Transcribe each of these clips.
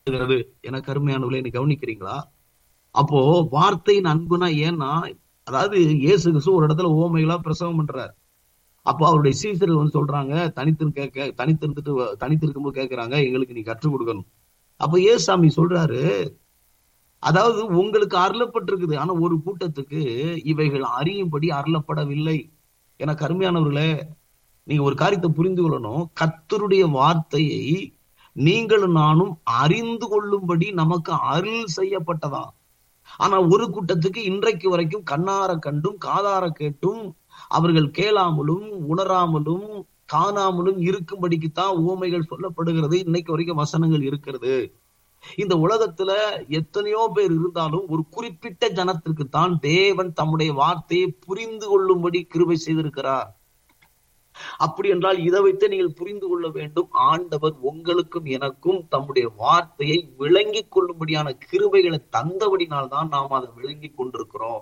இருக்கிறது என கருமையானவர்களே நீ கவனிக்கிறீங்களா அப்போ வார்த்தையின் அன்புனா ஏன்னா அதாவது இயேசு கிறிஸ்து ஒரு இடத்துல ஓமைகளா பிரசவம் பண்றாரு அப்போ அவருடைய சீசர்கள் வந்து சொல்றாங்க தனித்து கேட்க தனித்திருந்துட்டு தனித்திருக்கும்போது கேட்கறாங்க எங்களுக்கு நீ கற்றுக் கொடுக்கணும் அப்ப ஏசாமி சொல்றாரு அதாவது உங்களுக்கு அருளப்பட்டிருக்குது ஆனா ஒரு கூட்டத்துக்கு இவைகள் அறியும்படி அருளப்படவில்லை என கருமையானவர்களே நீங்க ஒரு காரியத்தை புரிந்து கொள்ளணும் கத்தருடைய வார்த்தையை நீங்களும் நானும் அறிந்து கொள்ளும்படி நமக்கு அருள் செய்யப்பட்டதா ஆனா ஒரு கூட்டத்துக்கு இன்றைக்கு வரைக்கும் கண்ணார கண்டும் காதார கேட்டும் அவர்கள் கேளாமலும் உணராமலும் காணாமலும் இருக்கும்படிக்குத்தான் ஊமைகள் சொல்லப்படுகிறது இன்னைக்கு வரைக்கும் வசனங்கள் இருக்கிறது இந்த உலகத்துல எத்தனையோ பேர் இருந்தாலும் ஒரு குறிப்பிட்ட ஜனத்திற்கு தான் தேவன் தம்முடைய வார்த்தையை புரிந்து கொள்ளும்படி கிருபை செய்திருக்கிறார் அப்படி என்றால் இதை வைத்து நீங்கள் புரிந்து கொள்ள வேண்டும் ஆண்டவர் உங்களுக்கும் எனக்கும் தம்முடைய வார்த்தையை விளங்கி கொள்ளும்படியான கிருபைகளை தந்தபடினால்தான் நாம் அதை விளங்கி கொண்டிருக்கிறோம்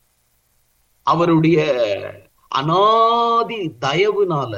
அவருடைய அனாதி தயவுனால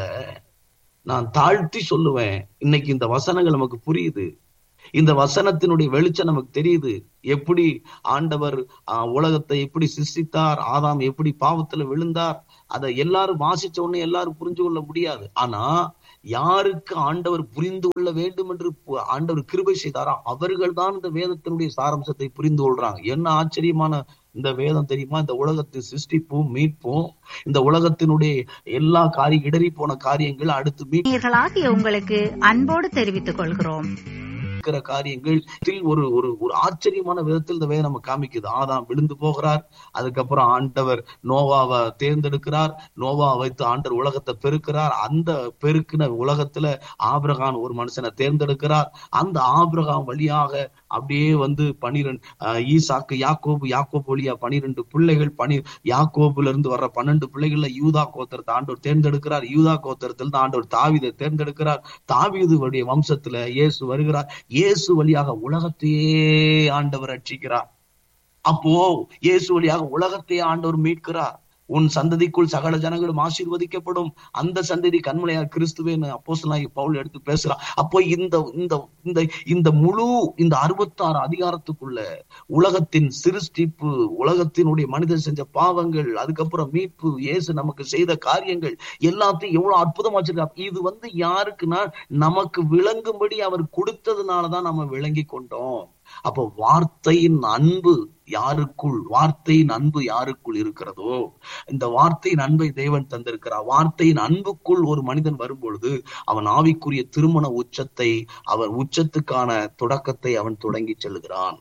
நான் தாழ்த்தி சொல்லுவேன் இன்னைக்கு இந்த வசனங்கள் நமக்கு புரியுது இந்த வசனத்தினுடைய வெளிச்சம் நமக்கு தெரியுது எப்படி ஆண்டவர் ஆஹ், உலகத்தை எப்படி சிருஷ்டித்தார் ஆதாம் எப்படி பாவத்துல விழுந்தார் அதை எல்லாரும் வாசிச்ச உடனே எல்லாரும் புரிஞ்சு கொள்ள முடியாது ஆனா யாருக்கு ஆண்டவர் புரிந்து கொள்ள வேண்டும் என்று பு- ஆண்டவர் கிருபை செய்தாரோ அவர்கள் தான் இந்த வேதத்தினுடைய சாராம்சத்தை புரிந்து கொள்றாங்க என்ன ஆச்சரியமான இந்த வேதம் தெரியுமா இந்த உலகத்தின் சிருஷ்டிப்பும் மீட்பும் இந்த உலகத்தினுடைய எல்லா காரிய இடறி போன காரியங்கள் அடுத்து மீட்பு நேயர்களாகிய உங்களுக்கு அன்போடு தெரிவித்துக் கொள்கிறோம் இருக்கிற காரியங்கள் இதில் ஒரு ஒரு ஒரு ஆச்சரியமான விதத்தில் இந்த வேதம் நம்ம காமிக்குது ஆதாம் விழுந்து போகிறார் அதுக்கப்புறம் ஆண்டவர் நோவாவை தேர்ந்தெடுக்கிறார் நோவா வைத்து ஆண்டவர் உலகத்தை பெருக்கிறார் அந்த பெருக்கின உலகத்துல ஆபிரகாம் ஒரு மனுஷனை தேர்ந்தெடுக்கிறார் அந்த ஆபிரகாம் வழியாக அப்படியே வந்து பனிரெண்டு ஈசாக்கு யாக்கோபு யாக்கோபு வழியா பனிரெண்டு பிள்ளைகள் பனி யாக்கோபுல இருந்து வர்ற பன்னெண்டு பிள்ளைகள்ல யூதா கோத்திரத்தை ஆண்டவர் தேர்ந்தெடுக்கிறார் யூதா கோத்திரத்தில் தான் ஆண்டவர் தாவீதை தேர்ந்தெடுக்கிறார் தாவீது வழிய வம்சத்துல இயேசு வருகிறார் இயேசு வழியாக உலகத்தையே ஆண்டவர் ரட்சிக்கிறார் அப்போ இயேசு வழியாக உலகத்தையே ஆண்டவர் மீட்கிறார் உன் சந்ததிக்குள் சகல ஜனங்களும் ஆசீர்வதிக்கப்படும் அந்த சந்ததி கண்மலையா கிறிஸ்துவேன்னு அப்போஸ்தலனாகிய பவுல் எடுத்து பேசுறான் அப்போ இந்த இந்த இந்த இந்த முழு இந்த அறுபத்தாறு அதிகாரத்துக்குள்ள உலகத்தின் சிருஷ்டிப்பு உலகத்தினுடைய மனிதர் செஞ்ச பாவங்கள் அதுக்கப்புறம் மீட்பு இயேசு நமக்கு செய்த காரியங்கள் எல்லாத்தையும் எவ்வளவு அற்புதமா வச்சிருக்காரு இது வந்து யாருக்குன்னா நமக்கு விளங்கும்படி அவர் கொடுத்ததுனாலதான் நம்ம விளங்கி கொண்டோம் அப்போ வார்த்தையின் அன்பு யாருக்குள் வார்த்தையின் அன்பு யாருக்குள் இருக்கிறதோ இந்த வார்த்தையின் அன்பை தேவன் தந்திருக்கிறார் வார்த்தையின் அன்புக்குள் ஒரு மனிதன் வரும்பொழுது அவன் ஆவிக்குரிய திருமண உச்சத்தை அவன் உச்சத்துக்கான தொடக்கத்தை அவன் தொடங்கி செல்கிறான்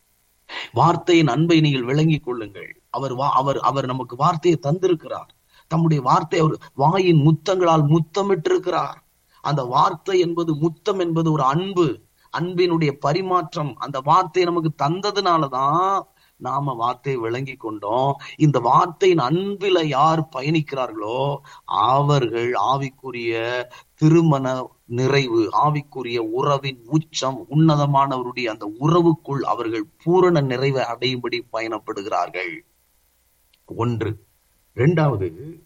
வார்த்தையின் அன்பை நீங்கள் விளங்கிக் கொள்ளுங்கள் அவர் வா- அவர் அவர் நமக்கு வார்த்தையை தந்திருக்கிறார் தம்முடைய வார்த்தை அவர் வாயின் முத்தங்களால் முத்தமிட்டிருக்கிறார் அந்த வார்த்தை என்பது முத்தம் என்பது ஒரு அன்பு அன்பினுடைய பரிமாற்றம் அந்த வார்த்தை நமக்கு தந்ததுனாலதான் நாம வார்த்தையை விளங்கி கொண்டோம் இந்த வார்த்தையின் அன்பில யார் பயணிக்கிறார்களோ அவர்கள் ஆவிக்குரிய திருமண நிறைவு ஆவிக்குரிய உறவின் உச்சம் உன்னதமானவருடைய அந்த உறவுக்குள் அவர்கள் பூரண நிறைவை அடையும்படி பயணப்படுகிறார்கள் ஒன்று இரண்டாவது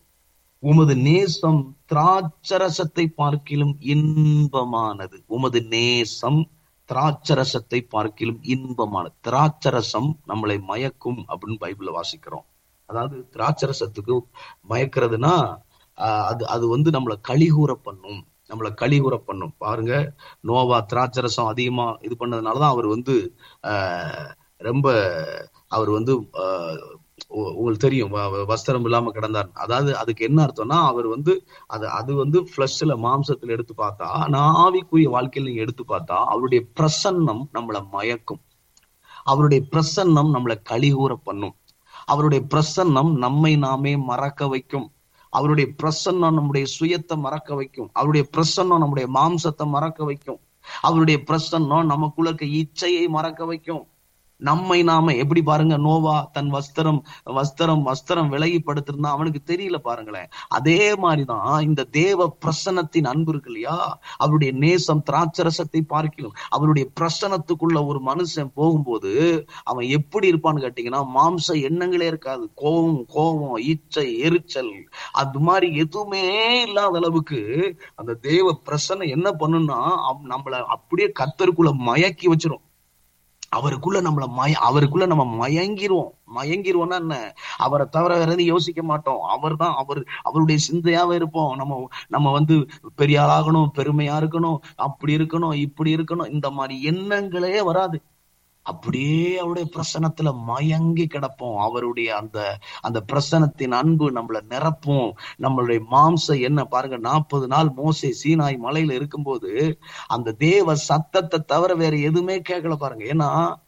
உமது நேசம் திராட்சரசத்தை பார்க்கிலும் இன்பமானது உமது நேசம் திராட்சரசத்தை பார்க்கிலும் இன்பமானது திராட்சரசம் நம்மளை மயக்கும் அப்படின்னு பைபிள்ல வாசிக்கிறோம் அதாவது திராட்சரசத்துக்கு மயக்கிறதுனா ஆஹ் அது அது வந்து நம்மளை கலிகூற பண்ணும் நம்மளை கலிகூற பண்ணும் பாருங்க நோவா திராட்சரசம் அதிகமா இது பண்ணதுனாலதான் அவர் வந்து ஆஹ் ரொம்ப அவர் வந்து ஆஹ் உ- உங்களுக்கு தெரியும் வ- வ- வஸ்திரம் இல்லாம கிடந்தார் அதாவது அதுக்கு என்ன அர்த்தம்னா அவர் வந்து அது அது வந்து பிளஸ்ல மாம்சத்துல எடுத்து பார்த்தா நான் ஆவிக்குரிய வாழ்க்கையில நீங்க எடுத்து பார்த்தா அவருடைய பிரசன்னம் நம்மளை மயக்கும் அவருடைய பிரசன்னம் நம்மளை கலிகூற பண்ணும் அவருடைய பிரசன்னம் நம்மை நாமே மறக்க வைக்கும் அவருடைய பிரசன்னம் நம்முடைய சுயத்தை மறக்க வைக்கும் அவருடைய பிரசன்னம் நம்முடைய மாம்சத்தை மறக்க வைக்கும் அவருடைய பிரசன்னம் நமக்குள்ள இருக்க இச்சையை மறக்க வைக்கும் நம்மை நாம எப்படி பாருங்க நோவா தன் வஸ்திரம் வஸ்திரம் வஸ்திரம் விலகி படுத்திருந்தா அவனுக்கு தெரியல பாருங்களேன் அதே மாதிரிதான் இந்த தேவ பிரசன்னத்தின் அன்பு இருக்கு இல்லையா அவருடைய நேசம் திராட்சரசத்தை பார்க்கலாம் அவருடைய பிரசனத்துக்குள்ள ஒரு மனுஷன் போகும்போது அவன் எப்படி இருப்பான்னு கேட்டீங்கன்னா மாம்ச எண்ணங்களே இருக்காது கோபம் கோபம் இச்சை எரிச்சல் அது மாதிரி எதுவுமே இல்லாத அளவுக்கு அந்த தேவ பிரசன்னம் என்ன பண்ணுன்னா அவ- நம்மள அப்படியே கத்தருக்குள்ள மயக்கி வச்சிரும் அவருக்குள்ள நம்மள மய அவருக்குள்ள நம்ம மயங்கிருவோம் மயங்கிருவோம்னா என்ன அவரை தவிர வேற எதையும் யோசிக்க மாட்டோம் அவர் தான் அவர் அவருடைய சிந்தையாவே இருப்போம் நம்ம நம்ம வந்து பெரிய ஆளாகணும் பெருமையா இருக்கணும் அப்படி இருக்கணும் இப்படி இருக்கணும் இந்த மாதிரி எண்ணங்களே வராது அப்படியே அவருடைய பிரசனத்துல மயங்கி கிடப்போம் அவருடைய அந்த அந்த பிரசனத்தின் அன்பு நம்மள நிரப்பும் நம்மளுடைய மாம்ச என்ன பாருங்க நாற்பது நாள் மோசே சீனாய் மலையில இருக்கும்போது அந்த தேவ சத்தத்தை தவிர வேற எதுவுமே கேட்கல பாருங்க ஏன்னா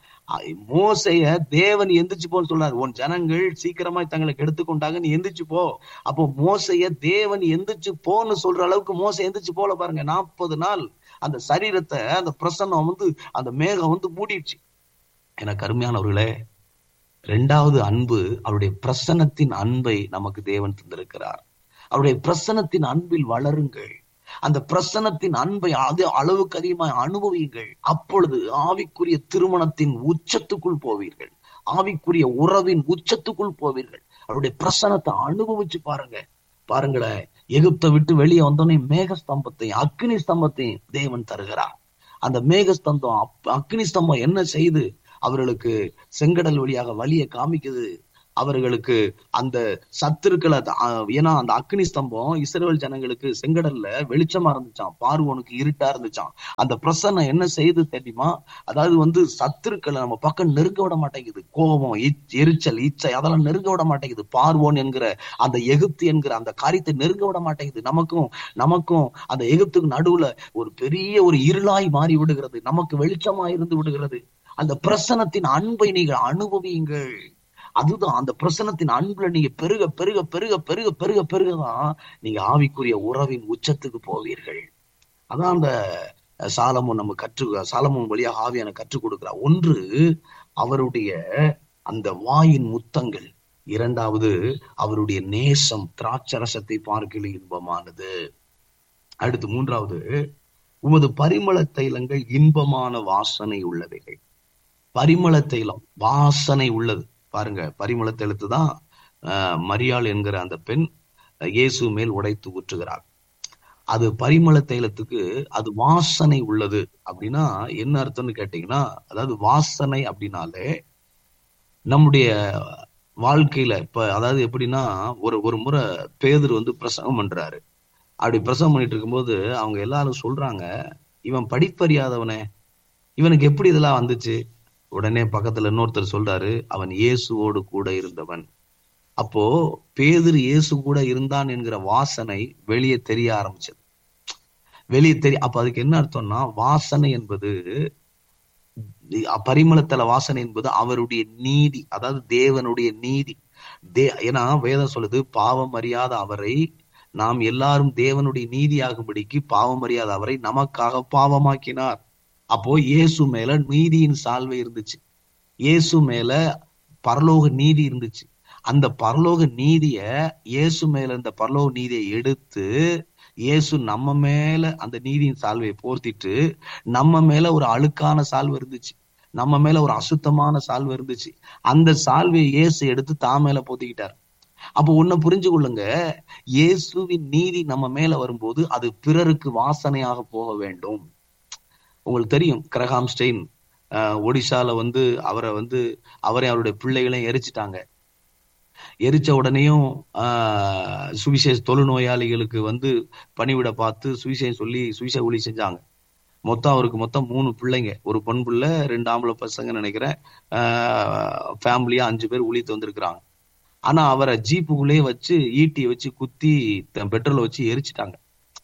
மோசைய தேவன் எந்திரிச்சு போன்னு சொல்றாரு உன் ஜனங்கள் சீக்கிரமா தங்களை எடுத்துக்கொண்டாங்க நீ எந்திரிச்சு போ அப்போ மோசைய தேவன் எந்திரிச்சு போன்னு சொல்ற அளவுக்கு மோசை எந்திரிச்சு போல பாருங்க நாற்பது நாள் அந்த சரீரத்தை அந்த பிரசன்னம் வந்து அந்த மேகம் வந்து மூடிடுச்சு எனக்கு அருமையானவர்களே ரெண்டாவது அன்பு அவருடைய பிரசன்னத்தின் அன்பை நமக்கு தேவன் தந்திருக்கிறார் அவருடைய பிரசன்னத்தின் அன்பில் வளருங்கள் அந்த பிரசன்னத்தின் அன்பை அது அளவுக்கு அதிகமாக அனுபவியுங்கள் அப்பொழுது ஆவிக்குரிய திருமணத்தின் உச்சத்துக்குள் போவீர்கள் ஆவிக்குரிய உறவின் உச்சத்துக்குள் போவீர்கள் அவருடைய பிரசனத்தை அனுபவிச்சு பாருங்க பாருங்களேன் எகிப்தை விட்டு வெளியே வந்தோடனே மேகஸ்தம்பத்தையும் அக்னி ஸ்தம்பத்தையும் தேவன் தருகிறார் அந்த மேகஸ்தம்பம் அக்னி ஸ்தம்பம் என்ன செய்து அவர்களுக்கு செங்கடல் வழியாக வழியை காமிக்குது அவர்களுக்கு அந்த சத்துருக்களை ஏன்னா அந்த அக்னி ஸ்தம்பம் இஸ்ரேல் ஜனங்களுக்கு செங்கடல்ல வெளிச்சமா இருந்துச்சான் பார்வோனுக்கு இருட்டா இருந்துச்சான் அந்த பிரசன்னம் என்ன செய்து தெரியுமா அதாவது வந்து சத்துருக்களை நம்ம பக்கம் நெருங்க விட மாட்டேங்குது கோபம் எரிச்சல் இச்சை அதெல்லாம் நெருங்க விட மாட்டேங்குது பார்வோன் என்கிற அந்த எகிப்து என்கிற அந்த காரியத்தை நெருங்க விட மாட்டேங்குது நமக்கும் நமக்கும் அந்த எகிப்துக்கு நடுவுல ஒரு பெரிய ஒரு இருளாய் மாறி விடுகிறது நமக்கு வெளிச்சமா இருந்து விடுகிறது அந்த பிரசனத்தின் அன்பை நீங்கள் அனுபவியுங்கள் அதுதான் அந்த பிரசனத்தின் அன்புல நீங்க பெருக பெருக பெருக பெருக பெருக பெருகதான் நீங்க ஆவிக்குரிய உறவின் உச்சத்துக்கு போவீர்கள் அதான் அந்த சாலமும் நம்ம கற்று சாலமும் வழியாக ஆவியான கற்றுக் கொடுக்கிறார் ஒன்று அவருடைய அந்த வாயின் முத்தங்கள் இரண்டாவது அவருடைய நேசம் திராட்சரசத்தை பார்க்கல இன்பமானது அடுத்து மூன்றாவது உமது பரிமள தைலங்கள் இன்பமான வாசனை உள்ளவைகள் பரிமள தைலம் வாசனை உள்ளது பாருங்க பரிமள தைலத்து தான் மரியாள் என்கிற அந்த பெண் இயேசு மேல் உடைத்து ஊற்றுகிறார் அது பரிமள தைலத்துக்கு அது வாசனை உள்ளது அப்படின்னா என்ன அர்த்தம்னு கேட்டீங்கன்னா அதாவது வாசனை அப்படின்னாலே நம்முடைய வாழ்க்கையில இப்ப அதாவது எப்படின்னா ஒரு ஒரு முறை பேதர் வந்து பிரசங்கம் பண்றாரு அப்படி பிரசவம் பண்ணிட்டு இருக்கும்போது அவங்க எல்லாரும் சொல்றாங்க இவன் படிப்பறியாதவனே இவனுக்கு எப்படி இதெல்லாம் வந்துச்சு உடனே பக்கத்துல இன்னொருத்தர் சொல்றாரு அவன் இயேசுவோடு கூட இருந்தவன் அப்போ பேதர் இயேசு கூட இருந்தான் என்கிற வாசனை வெளியே தெரிய ஆரம்பிச்சது வெளியே தெரிய அப்ப அதுக்கு என்ன அர்த்தம்னா வாசனை என்பது பரிமளத்தல வாசனை என்பது அவருடைய நீதி அதாவது தேவனுடைய நீதி தே ஏன்னா வேதம் சொல்லுது பாவம் அறியாத அவரை நாம் எல்லாரும் தேவனுடைய நீதியாகும்படிக்கு பாவம் அறியாத அவரை நமக்காக பாவமாக்கினார் அப்போ இயேசு மேல நீதியின் சால்வை இருந்துச்சு இயேசு மேல பரலோக நீதி இருந்துச்சு அந்த பரலோக நீதிய இயேசு மேல இருந்த பரலோக நீதியை எடுத்து இயேசு நம்ம மேல அந்த நீதியின் சால்வையை போர்த்திட்டு நம்ம மேல ஒரு அழுக்கான சால்வை இருந்துச்சு நம்ம மேல ஒரு அசுத்தமான சால்வை இருந்துச்சு அந்த சால்வையை இயேசு எடுத்து தான் மேல போத்திக்கிட்டார் அப்போ ஒண்ணு புரிஞ்சு கொள்ளுங்க இயேசுவின் நீதி நம்ம மேல வரும்போது அது பிறருக்கு வாசனையாக போக வேண்டும் உங்களுக்கு தெரியும் கிரகாம் ஸ்டெயின் ஒடிசால வந்து அவரை வந்து அவரை அவருடைய பிள்ளைகளையும் எரிச்சிட்டாங்க எரிச்ச உடனேயும் ஆஹ் சுவிசேஷ தொழுநோயாளிகளுக்கு வந்து பணிவிட பார்த்து சுவிசேஷம் சொல்லி சுவிசேஷ ஒளி செஞ்சாங்க மொத்தம் அவருக்கு மொத்தம் மூணு பிள்ளைங்க ஒரு பொன் பிள்ளை ரெண்டு ஆம்பளை பசங்க நினைக்கிறேன் ஃபேமிலியா அஞ்சு பேர் உளித்து வந்திருக்கிறாங்க ஆனா அவரை ஜீப்புக்குள்ளேயே வச்சு ஈட்டியை வச்சு குத்தி பெட்ரோலை வச்சு எரிச்சிட்டாங்க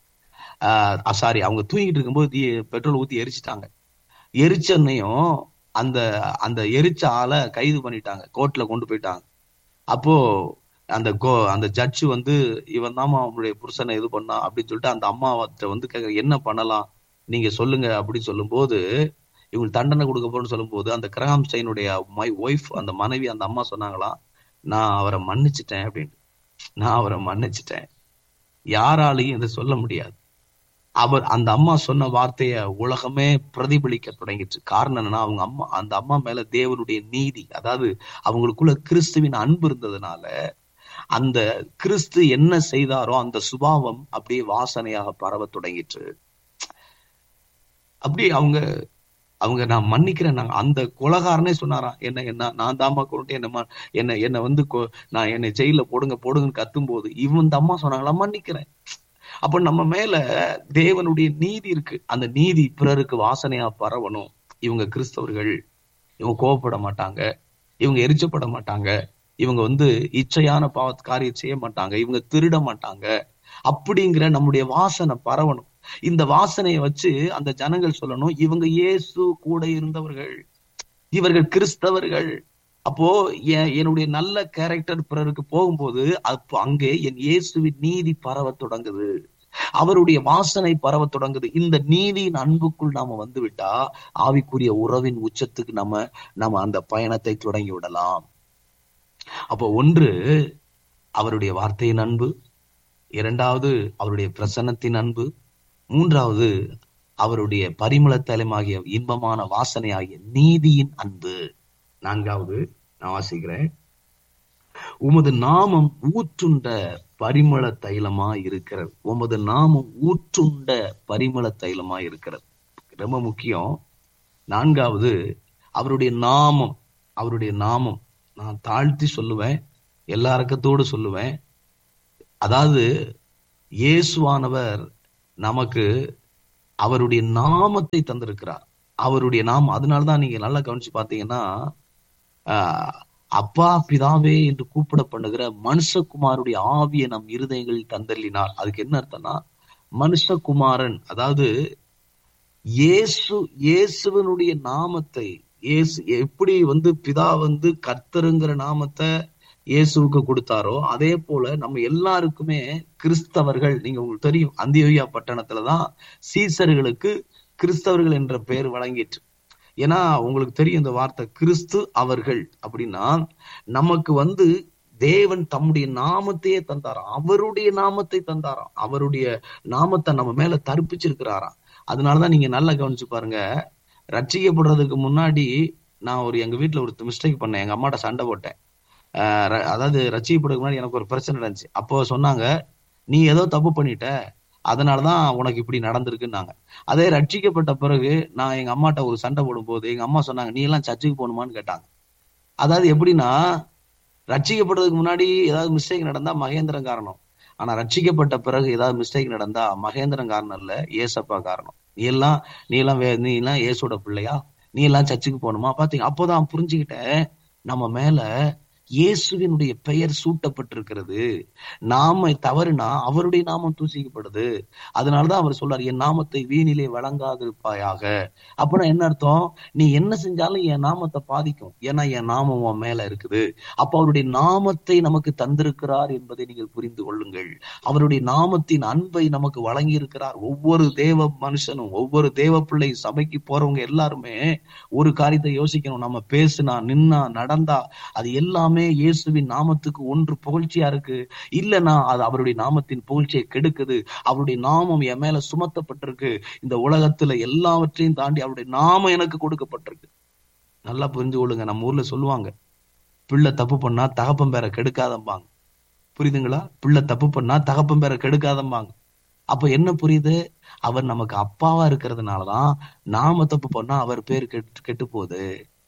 சாரி அவங்க தூங்கிட்டு இருக்கும்போது பெட்ரோல் ஊத்தி எரிச்சிட்டாங்க எரிச்சனையும் அந்த அந்த எரிச்ச ஆளை கைது பண்ணிட்டாங்க கோர்ட்ல கொண்டு போயிட்டாங்க அப்போ அந்த கோ அந்த ஜட்ஜு வந்து இவன் தான் அவனுடைய புருஷனை இது பண்ணா அப்படின்னு சொல்லிட்டு அந்த அம்மாவற்ற வந்து கேட்க என்ன பண்ணலாம் நீங்க சொல்லுங்க அப்படின்னு சொல்லும்போது இவங்களுக்கு தண்டனை கொடுக்க போறோம்னு சொல்லும்போது அந்த கிரகாம் ஸ்டைனுடைய மை ஒய்ஃப் அந்த மனைவி அந்த அம்மா சொன்னாங்களாம் நான் அவரை மன்னிச்சிட்டேன் அப்படின்னு நான் அவரை மன்னிச்சிட்டேன் யாராலையும் இதை சொல்ல முடியாது அவர் அந்த அம்மா சொன்ன வார்த்தைய உலகமே பிரதிபலிக்க தொடங்கிச்சு காரணம் என்னன்னா அவங்க அம்மா அந்த அம்மா மேல தேவனுடைய நீதி அதாவது அவங்களுக்குள்ள கிறிஸ்துவின் அன்பு இருந்ததுனால அந்த கிறிஸ்து என்ன செய்தாரோ அந்த சுபாவம் அப்படியே வாசனையாக பரவ தொடங்கிற்று அப்படி அவங்க அவங்க நான் மன்னிக்கிறேன் நாங்க அந்த கொலகாரனே சொன்னாராம் என்ன என்ன நான் தாமா கொண்டு என்ன ம- என்ன என்ன வந்து கொ- நான் என்னை ஜெயில போடுங்க போடுங்கன்னு கத்தும் போது இவன் இந்த அம்மா சொன்னாங்களா மன்னிக்கிறேன் அப்ப நம்ம மேல தேவனுடைய நீதி இருக்கு அந்த நீதி பிறருக்கு வாசனையா பரவணும் இவங்க கிறிஸ்தவர்கள் இவங்க கோவப்பட மாட்டாங்க இவங்க எரிச்சப்பட மாட்டாங்க இவங்க வந்து இச்சையான பாவ காரியம் செய்ய மாட்டாங்க இவங்க திருட மாட்டாங்க அப்படிங்கிற நம்முடைய வாசனை பரவணும் இந்த வாசனையை வச்சு அந்த ஜனங்கள் சொல்லணும் இவங்க இயேசு கூட இருந்தவர்கள் இவர்கள் கிறிஸ்தவர்கள் அப்போ என் என்னுடைய நல்ல கேரக்டர் பிறருக்கு போகும்போது அப்போ அங்கே என் இயேசுவின் நீதி பரவ தொடங்குது அவருடைய வாசனை பரவ தொடங்குது இந்த நீதியின் அன்புக்குள் நாம வந்து விட்டா ஆவிக்குரிய உறவின் உச்சத்துக்கு நம்ம நம்ம அந்த பயணத்தை தொடங்கி விடலாம் அப்போ ஒன்று அவருடைய வார்த்தையின் அன்பு இரண்டாவது அவருடைய பிரசன்னத்தின் அன்பு மூன்றாவது அவருடைய பரிமள தலைமாகிய இன்பமான வாசனையாகிய நீதியின் அன்பு நான்காவது நான் வாசிக்கிறேன் உமது நாமம் ஊற்றுண்ட பரிமள தைலமா இருக்கிறது உமது நாமம் ஊற்றுண்ட பரிமள தைலமா இருக்கிறது ரொம்ப முக்கியம் நான்காவது அவருடைய நாமம் அவருடைய நாமம் நான் தாழ்த்தி சொல்லுவேன் எல்லா இறக்கத்தோடு சொல்லுவேன் அதாவது இயேசுவானவர் நமக்கு அவருடைய நாமத்தை தந்திருக்கிறார் அவருடைய நாமம் அதனாலதான் நீங்க நல்லா கவனிச்சு பாத்தீங்கன்னா ஆஹ், அப்பா பிதாவே என்று கூப்பிட பண்ணுகிற மனுஷகுமாருடைய ஆவியை நம் இருதயங்களில் தந்தள்ளினார் அதுக்கு என்ன அர்த்தம்னா மனுஷகுமாரன் அதாவது இயேசு இயேசுவனுடைய நாமத்தை இயேசு எப்படி வந்து பிதா வந்து கர்த்தருங்கிற நாமத்தை இயேசுவுக்கு கொடுத்தாரோ அதே போல நம்ம எல்லாருக்குமே கிறிஸ்தவர்கள் நீங்க உங்களுக்கு தெரியும் அந்தியோயா பட்டணத்துலதான் சீசர்களுக்கு கிறிஸ்தவர்கள் என்ற பெயர் வழங்கிற்று ஏன்னா உங்களுக்கு தெரியும் இந்த வார்த்தை கிறிஸ்து அவர்கள் அப்படின்னா நமக்கு வந்து தேவன் தம்முடைய நாமத்தையே தந்தாராம் அவருடைய நாமத்தை தந்தாராம் அவருடைய நாமத்தை நம்ம மேல தரிப்பிச்சிருக்கிறாராம் அதனாலதான் நீங்க நல்லா கவனிச்சு பாருங்க ரட்சிக்கப்படுறதுக்கு முன்னாடி நான் ஒரு எங்க வீட்டுல ஒரு மிஸ்டேக் பண்ணேன் எங்க அம்மாட்ட சண்டை போட்டேன் ஆஹ் ர- அதாவது ரட்சிக்கப்படுறதுக்கு முன்னாடி எனக்கு ஒரு பிரச்சனை நடந்துச்சு அப்போ சொன்னாங்க நீ ஏதோ தப்பு பண்ணிட்ட அதனாலதான் உனக்கு இப்படி நடந்திருக்குன்னாங்க அதே ரட்சிக்கப்பட்ட பிறகு நான் எங்க அம்மாட்ட ஒரு சண்டை போடும்போது எங்க அம்மா சொன்னாங்க நீ எல்லாம் சர்ச்சுக்கு போகணுமான்னு கேட்டாங்க அதாவது எப்படின்னா ரட்சிக்கப்படுறதுக்கு முன்னாடி ஏதாவது மிஸ்டேக் நடந்தா மகேந்திரன் காரணம் ஆனா ரட்சிக்கப்பட்ட பிறகு ஏதாவது மிஸ்டேக் நடந்தா மகேந்திரன் காரணம் இல்ல ஏசப்பா காரணம் நீ எல்லாம் நீ எல்லாம் வே- நீ எல்லாம் ஏசோட பிள்ளையா நீ எல்லாம் சர்ச்சுக்கு போகணுமா பாத்தீங்க அப்போதான் புரிஞ்சுக்கிட்டேன் நம்ம மேல இயேசுவினுடைய பெயர் சூட்டப்பட்டிருக்கிறது நாம தவறுனா அவருடைய நாமம் தூசிக்கப்படுது அதனாலதான் அவர் சொல்றார் என் நாமத்தை வீணிலே வழங்காதிருப்பாயாக அப்படின்னா என்ன அர்த்தம் நீ என்ன செஞ்சாலும் என் நாமத்தை பாதிக்கும் ஏன்னா என் நாமம் உன் மேல இருக்குது அப்ப அவருடைய நாமத்தை நமக்கு தந்திருக்கிறார் என்பதை நீங்கள் புரிந்து கொள்ளுங்கள் அவருடைய நாமத்தின் அன்பை நமக்கு வழங்கி இருக்கிறார் ஒவ்வொரு தேவ மனுஷனும் ஒவ்வொரு தேவ பிள்ளை சபைக்கு போறவங்க எல்லாருமே ஒரு காரியத்தை யோசிக்கணும் நம்ம பேசுனா நின்னா நடந்தா அது எல்லாமே இயேசுவின் நாமத்துக்கு ஒன்று புகழ்ச்சியா இருக்கு இல்லைன்னா அது அவருடைய நாமத்தின் புகழ்ச்சியை கெடுக்குது அவருடைய நாமம் என் மேல சுமத்தப்பட்டிருக்கு இந்த உலகத்துல எல்லாவற்றையும் தாண்டி அவருடைய நாமம் எனக்கு கொடுக்கப்பட்டிருக்கு நல்லா புரிஞ்சு கொள்ளுங்க நம்ம ஊர்ல சொல்லுவாங்க பிள்ளை தப்பு பண்ணா தகப்பன் பேரை கெடுக்காதம்பாங்க புரியுதுங்களா பிள்ளை தப்பு பண்ணா தகப்பன் பேரை கெடுக்காதம்பாங்க அப்ப என்ன புரியுது அவர் நமக்கு அப்பாவா இருக்கிறதுனாலதான் நாம தப்பு பண்ணா அவர் பேர் கெட்டு கெட்டு போகுது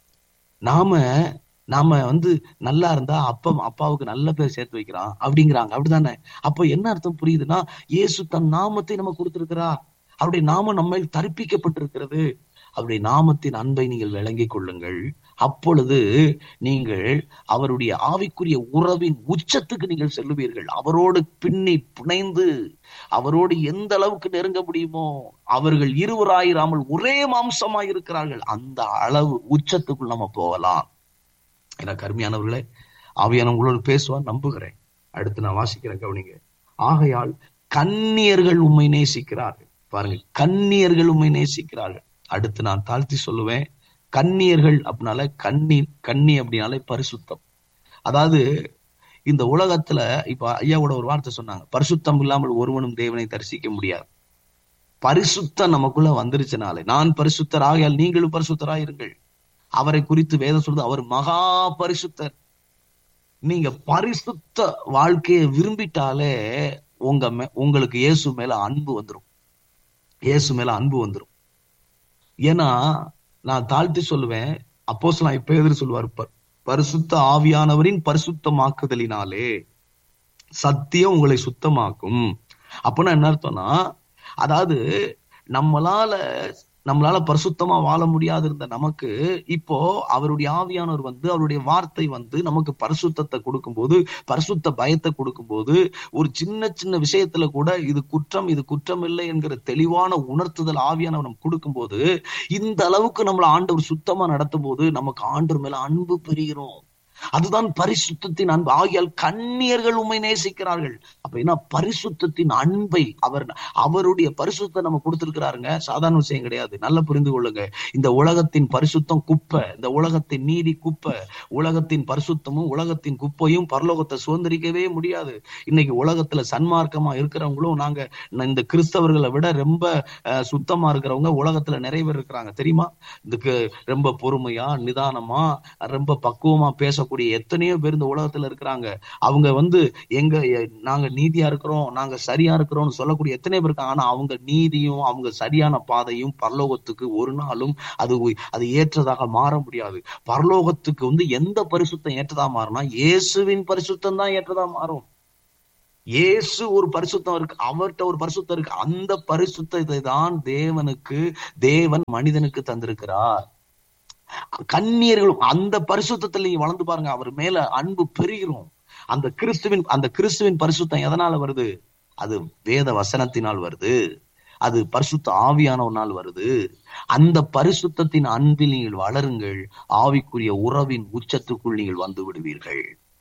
நாம நாம வந்து நல்லா இருந்தா அப்பா அப்பாவுக்கு நல்ல பேர் சேர்த்து வைக்கிறான் அப்படிங்கிறாங்க அப்படிதானே அப்ப என்ன அர்த்தம் புரியுதுன்னா இயேசு தன் நாமத்தை நம்ம கொடுத்திருக்கிறார் அவருடைய நாமம் நம்ம மேல் தரிப்பிக்கப்பட்டிருக்கிறது அவருடைய நாமத்தின் அன்பை நீங்கள் விளங்கிக் கொள்ளுங்கள் அப்பொழுது நீங்கள் அவருடைய ஆவிக்குரிய உறவின் உச்சத்துக்கு நீங்கள் செல்லுவீர்கள் அவரோடு பின்னி பிணைந்து அவரோடு எந்த அளவுக்கு நெருங்க முடியுமோ அவர்கள் இருவராயிராமல் ஒரே மாம்சமாய் இருக்கிறார்கள் அந்த அளவு உச்சத்துக்குள் நம்ம போகலாம் எனக்கு அருமையானவர்களே ஆவியான உங்களோடு பேசுவார் நம்புகிறேன் அடுத்து நான் வாசிக்கிறேன் கவனிங்க ஆகையால் கன்னியர்கள் உம்மை நேசிக்கிறார்கள் பாருங்க கன்னியர்கள் உம்மை நேசிக்கிறார்கள் அடுத்து நான் தாழ்த்தி சொல்லுவேன் கன்னியர்கள் அப்படின்னால கன்னி கன்னி அப்படின்னாலே பரிசுத்தம் அதாவது இந்த உலகத்துல இப்ப ஐயாவோட ஒரு வார்த்தை சொன்னாங்க பரிசுத்தம் இல்லாமல் ஒருவனும் தேவனை தரிசிக்க முடியாது பரிசுத்தம் நமக்குள்ள வந்துருச்சுனாலே நான் பரிசுத்தர் ஆகையால் நீங்களும் பரிசுத்தராயிருங்கள் அவரை குறித்து வேதம் சொல்றது அவர் மகா பரிசுத்தர் நீங்க பரிசுத்த வாழ்க்கையை விரும்பிட்டாலே உங்க மே- உங்களுக்கு இயேசு மேல அன்பு வந்துரும் இயேசு மேல அன்பு வந்துரும் ஏன்னா நான் தாழ்த்தி சொல்லுவேன் அப்போஸ் நான் இப்ப எதிர் சொல்லுவார் ப- பரிசுத்த ஆவியானவரின் பரிசுத்தமாக்குதலினாலே சத்தியம் உங்களை சுத்தமாக்கும் அப்படின்னா என்ன அர்த்தம்னா அதாவது நம்மளால நம்மளால பரிசுத்தமா வாழ முடியாது இருந்த நமக்கு இப்போ அவருடைய ஆவியானவர் வந்து அவருடைய வார்த்தை வந்து நமக்கு பரிசுத்தத்தை கொடுக்கும்போது பரிசுத்த பயத்தை கொடுக்கும்போது ஒரு சின்ன சின்ன விஷயத்துல கூட இது குற்றம் இது குற்றம் இல்லை என்கிற தெளிவான உணர்த்துதல் ஆவியானவர் நமக்கு கொடுக்கும்போது இந்த அளவுக்கு நம்மள ஆண்டவர் சுத்தமா நடத்தும் போது நமக்கு ஆண்டவர் மேல அன்பு பெறுகிறோம் அதுதான் பரிசுத்தத்தின் அன்பு ஆகியால் கண்ணியர்கள் உண்மை நேசிக்கிறார்கள் அப்ப என்ன பரிசுத்தத்தின் அன்பை அவர் அவருடைய பரிசுத்தை நம்ம கொடுத்திருக்கிறாருங்க சாதாரண விஷயம் கிடையாது நல்லா புரிந்து கொள்ளுங்க இந்த உலகத்தின் பரிசுத்தம் குப்பை இந்த உலகத்தின் நீதி குப்பை உலகத்தின் பரிசுத்தமும் உலகத்தின் குப்பையும் பரலோகத்தை சுதந்திரிக்கவே முடியாது இன்னைக்கு உலகத்துல சன்மார்க்கமா இருக்கிறவங்களும் நாங்க இந்த கிறிஸ்தவர்களை விட ரொம்ப அஹ், சுத்தமா இருக்கிறவங்க உலகத்துல நிறைய பேர் இருக்கிறாங்க தெரியுமா இதுக்கு ரொம்ப பொறுமையா நிதானமா ரொம்ப பக்குவமா பேசக்கூடிய எத்தனையோ பேர் இந்த உலகத்துல இருக்கிறாங்க அவங்க வந்து எங்க எ- நாங்க நீதியா இருக்கிறோம் நாங்க சரியா இருக்கிறோம்னு சொல்லக்கூடிய எத்தனை பேர் இருக்காங்க ஆனா அவங்க நீதியும் அவங்க சரியான பாதையும் பரலோகத்துக்கு ஒரு நாளும் அது உ- அது ஏற்றதாக மாற முடியாது பரலோகத்துக்கு வந்து எந்த பரிசுத்தம் ஏற்றதா மாறும்னா இயேசுவின் பரிசுத்தம் தான் ஏற்றதா மாறும் இயேசு ஒரு பரிசுத்தம் இருக்கு அவர்கிட்ட ஒரு பரிசுத்தம் இருக்கு அந்த பரிசுத்தத்தை தான் தேவனுக்கு தேவன் மனிதனுக்கு தந்திருக்கிறார் கண்ணியர்களும் அந்த பரிசுத்தத்துல நீங்க வளர்ந்து பாருங்க அவர் மேல அன்பு பெருகிறோம் அந்த கிறிஸ்துவின் அந்த கிறிஸ்துவின் பரிசுத்தம் எதனால வருது அது வேத வசனத்தினால் வருது அது பரிசுத்த ஆவியானவனால் வருது அந்த பரிசுத்தத்தின் அன்பில் நீங்கள் வளருங்கள் ஆவிக்குரிய உறவின் உச்சத்துக்குள் நீங்கள் வந்து விடுவீர்கள்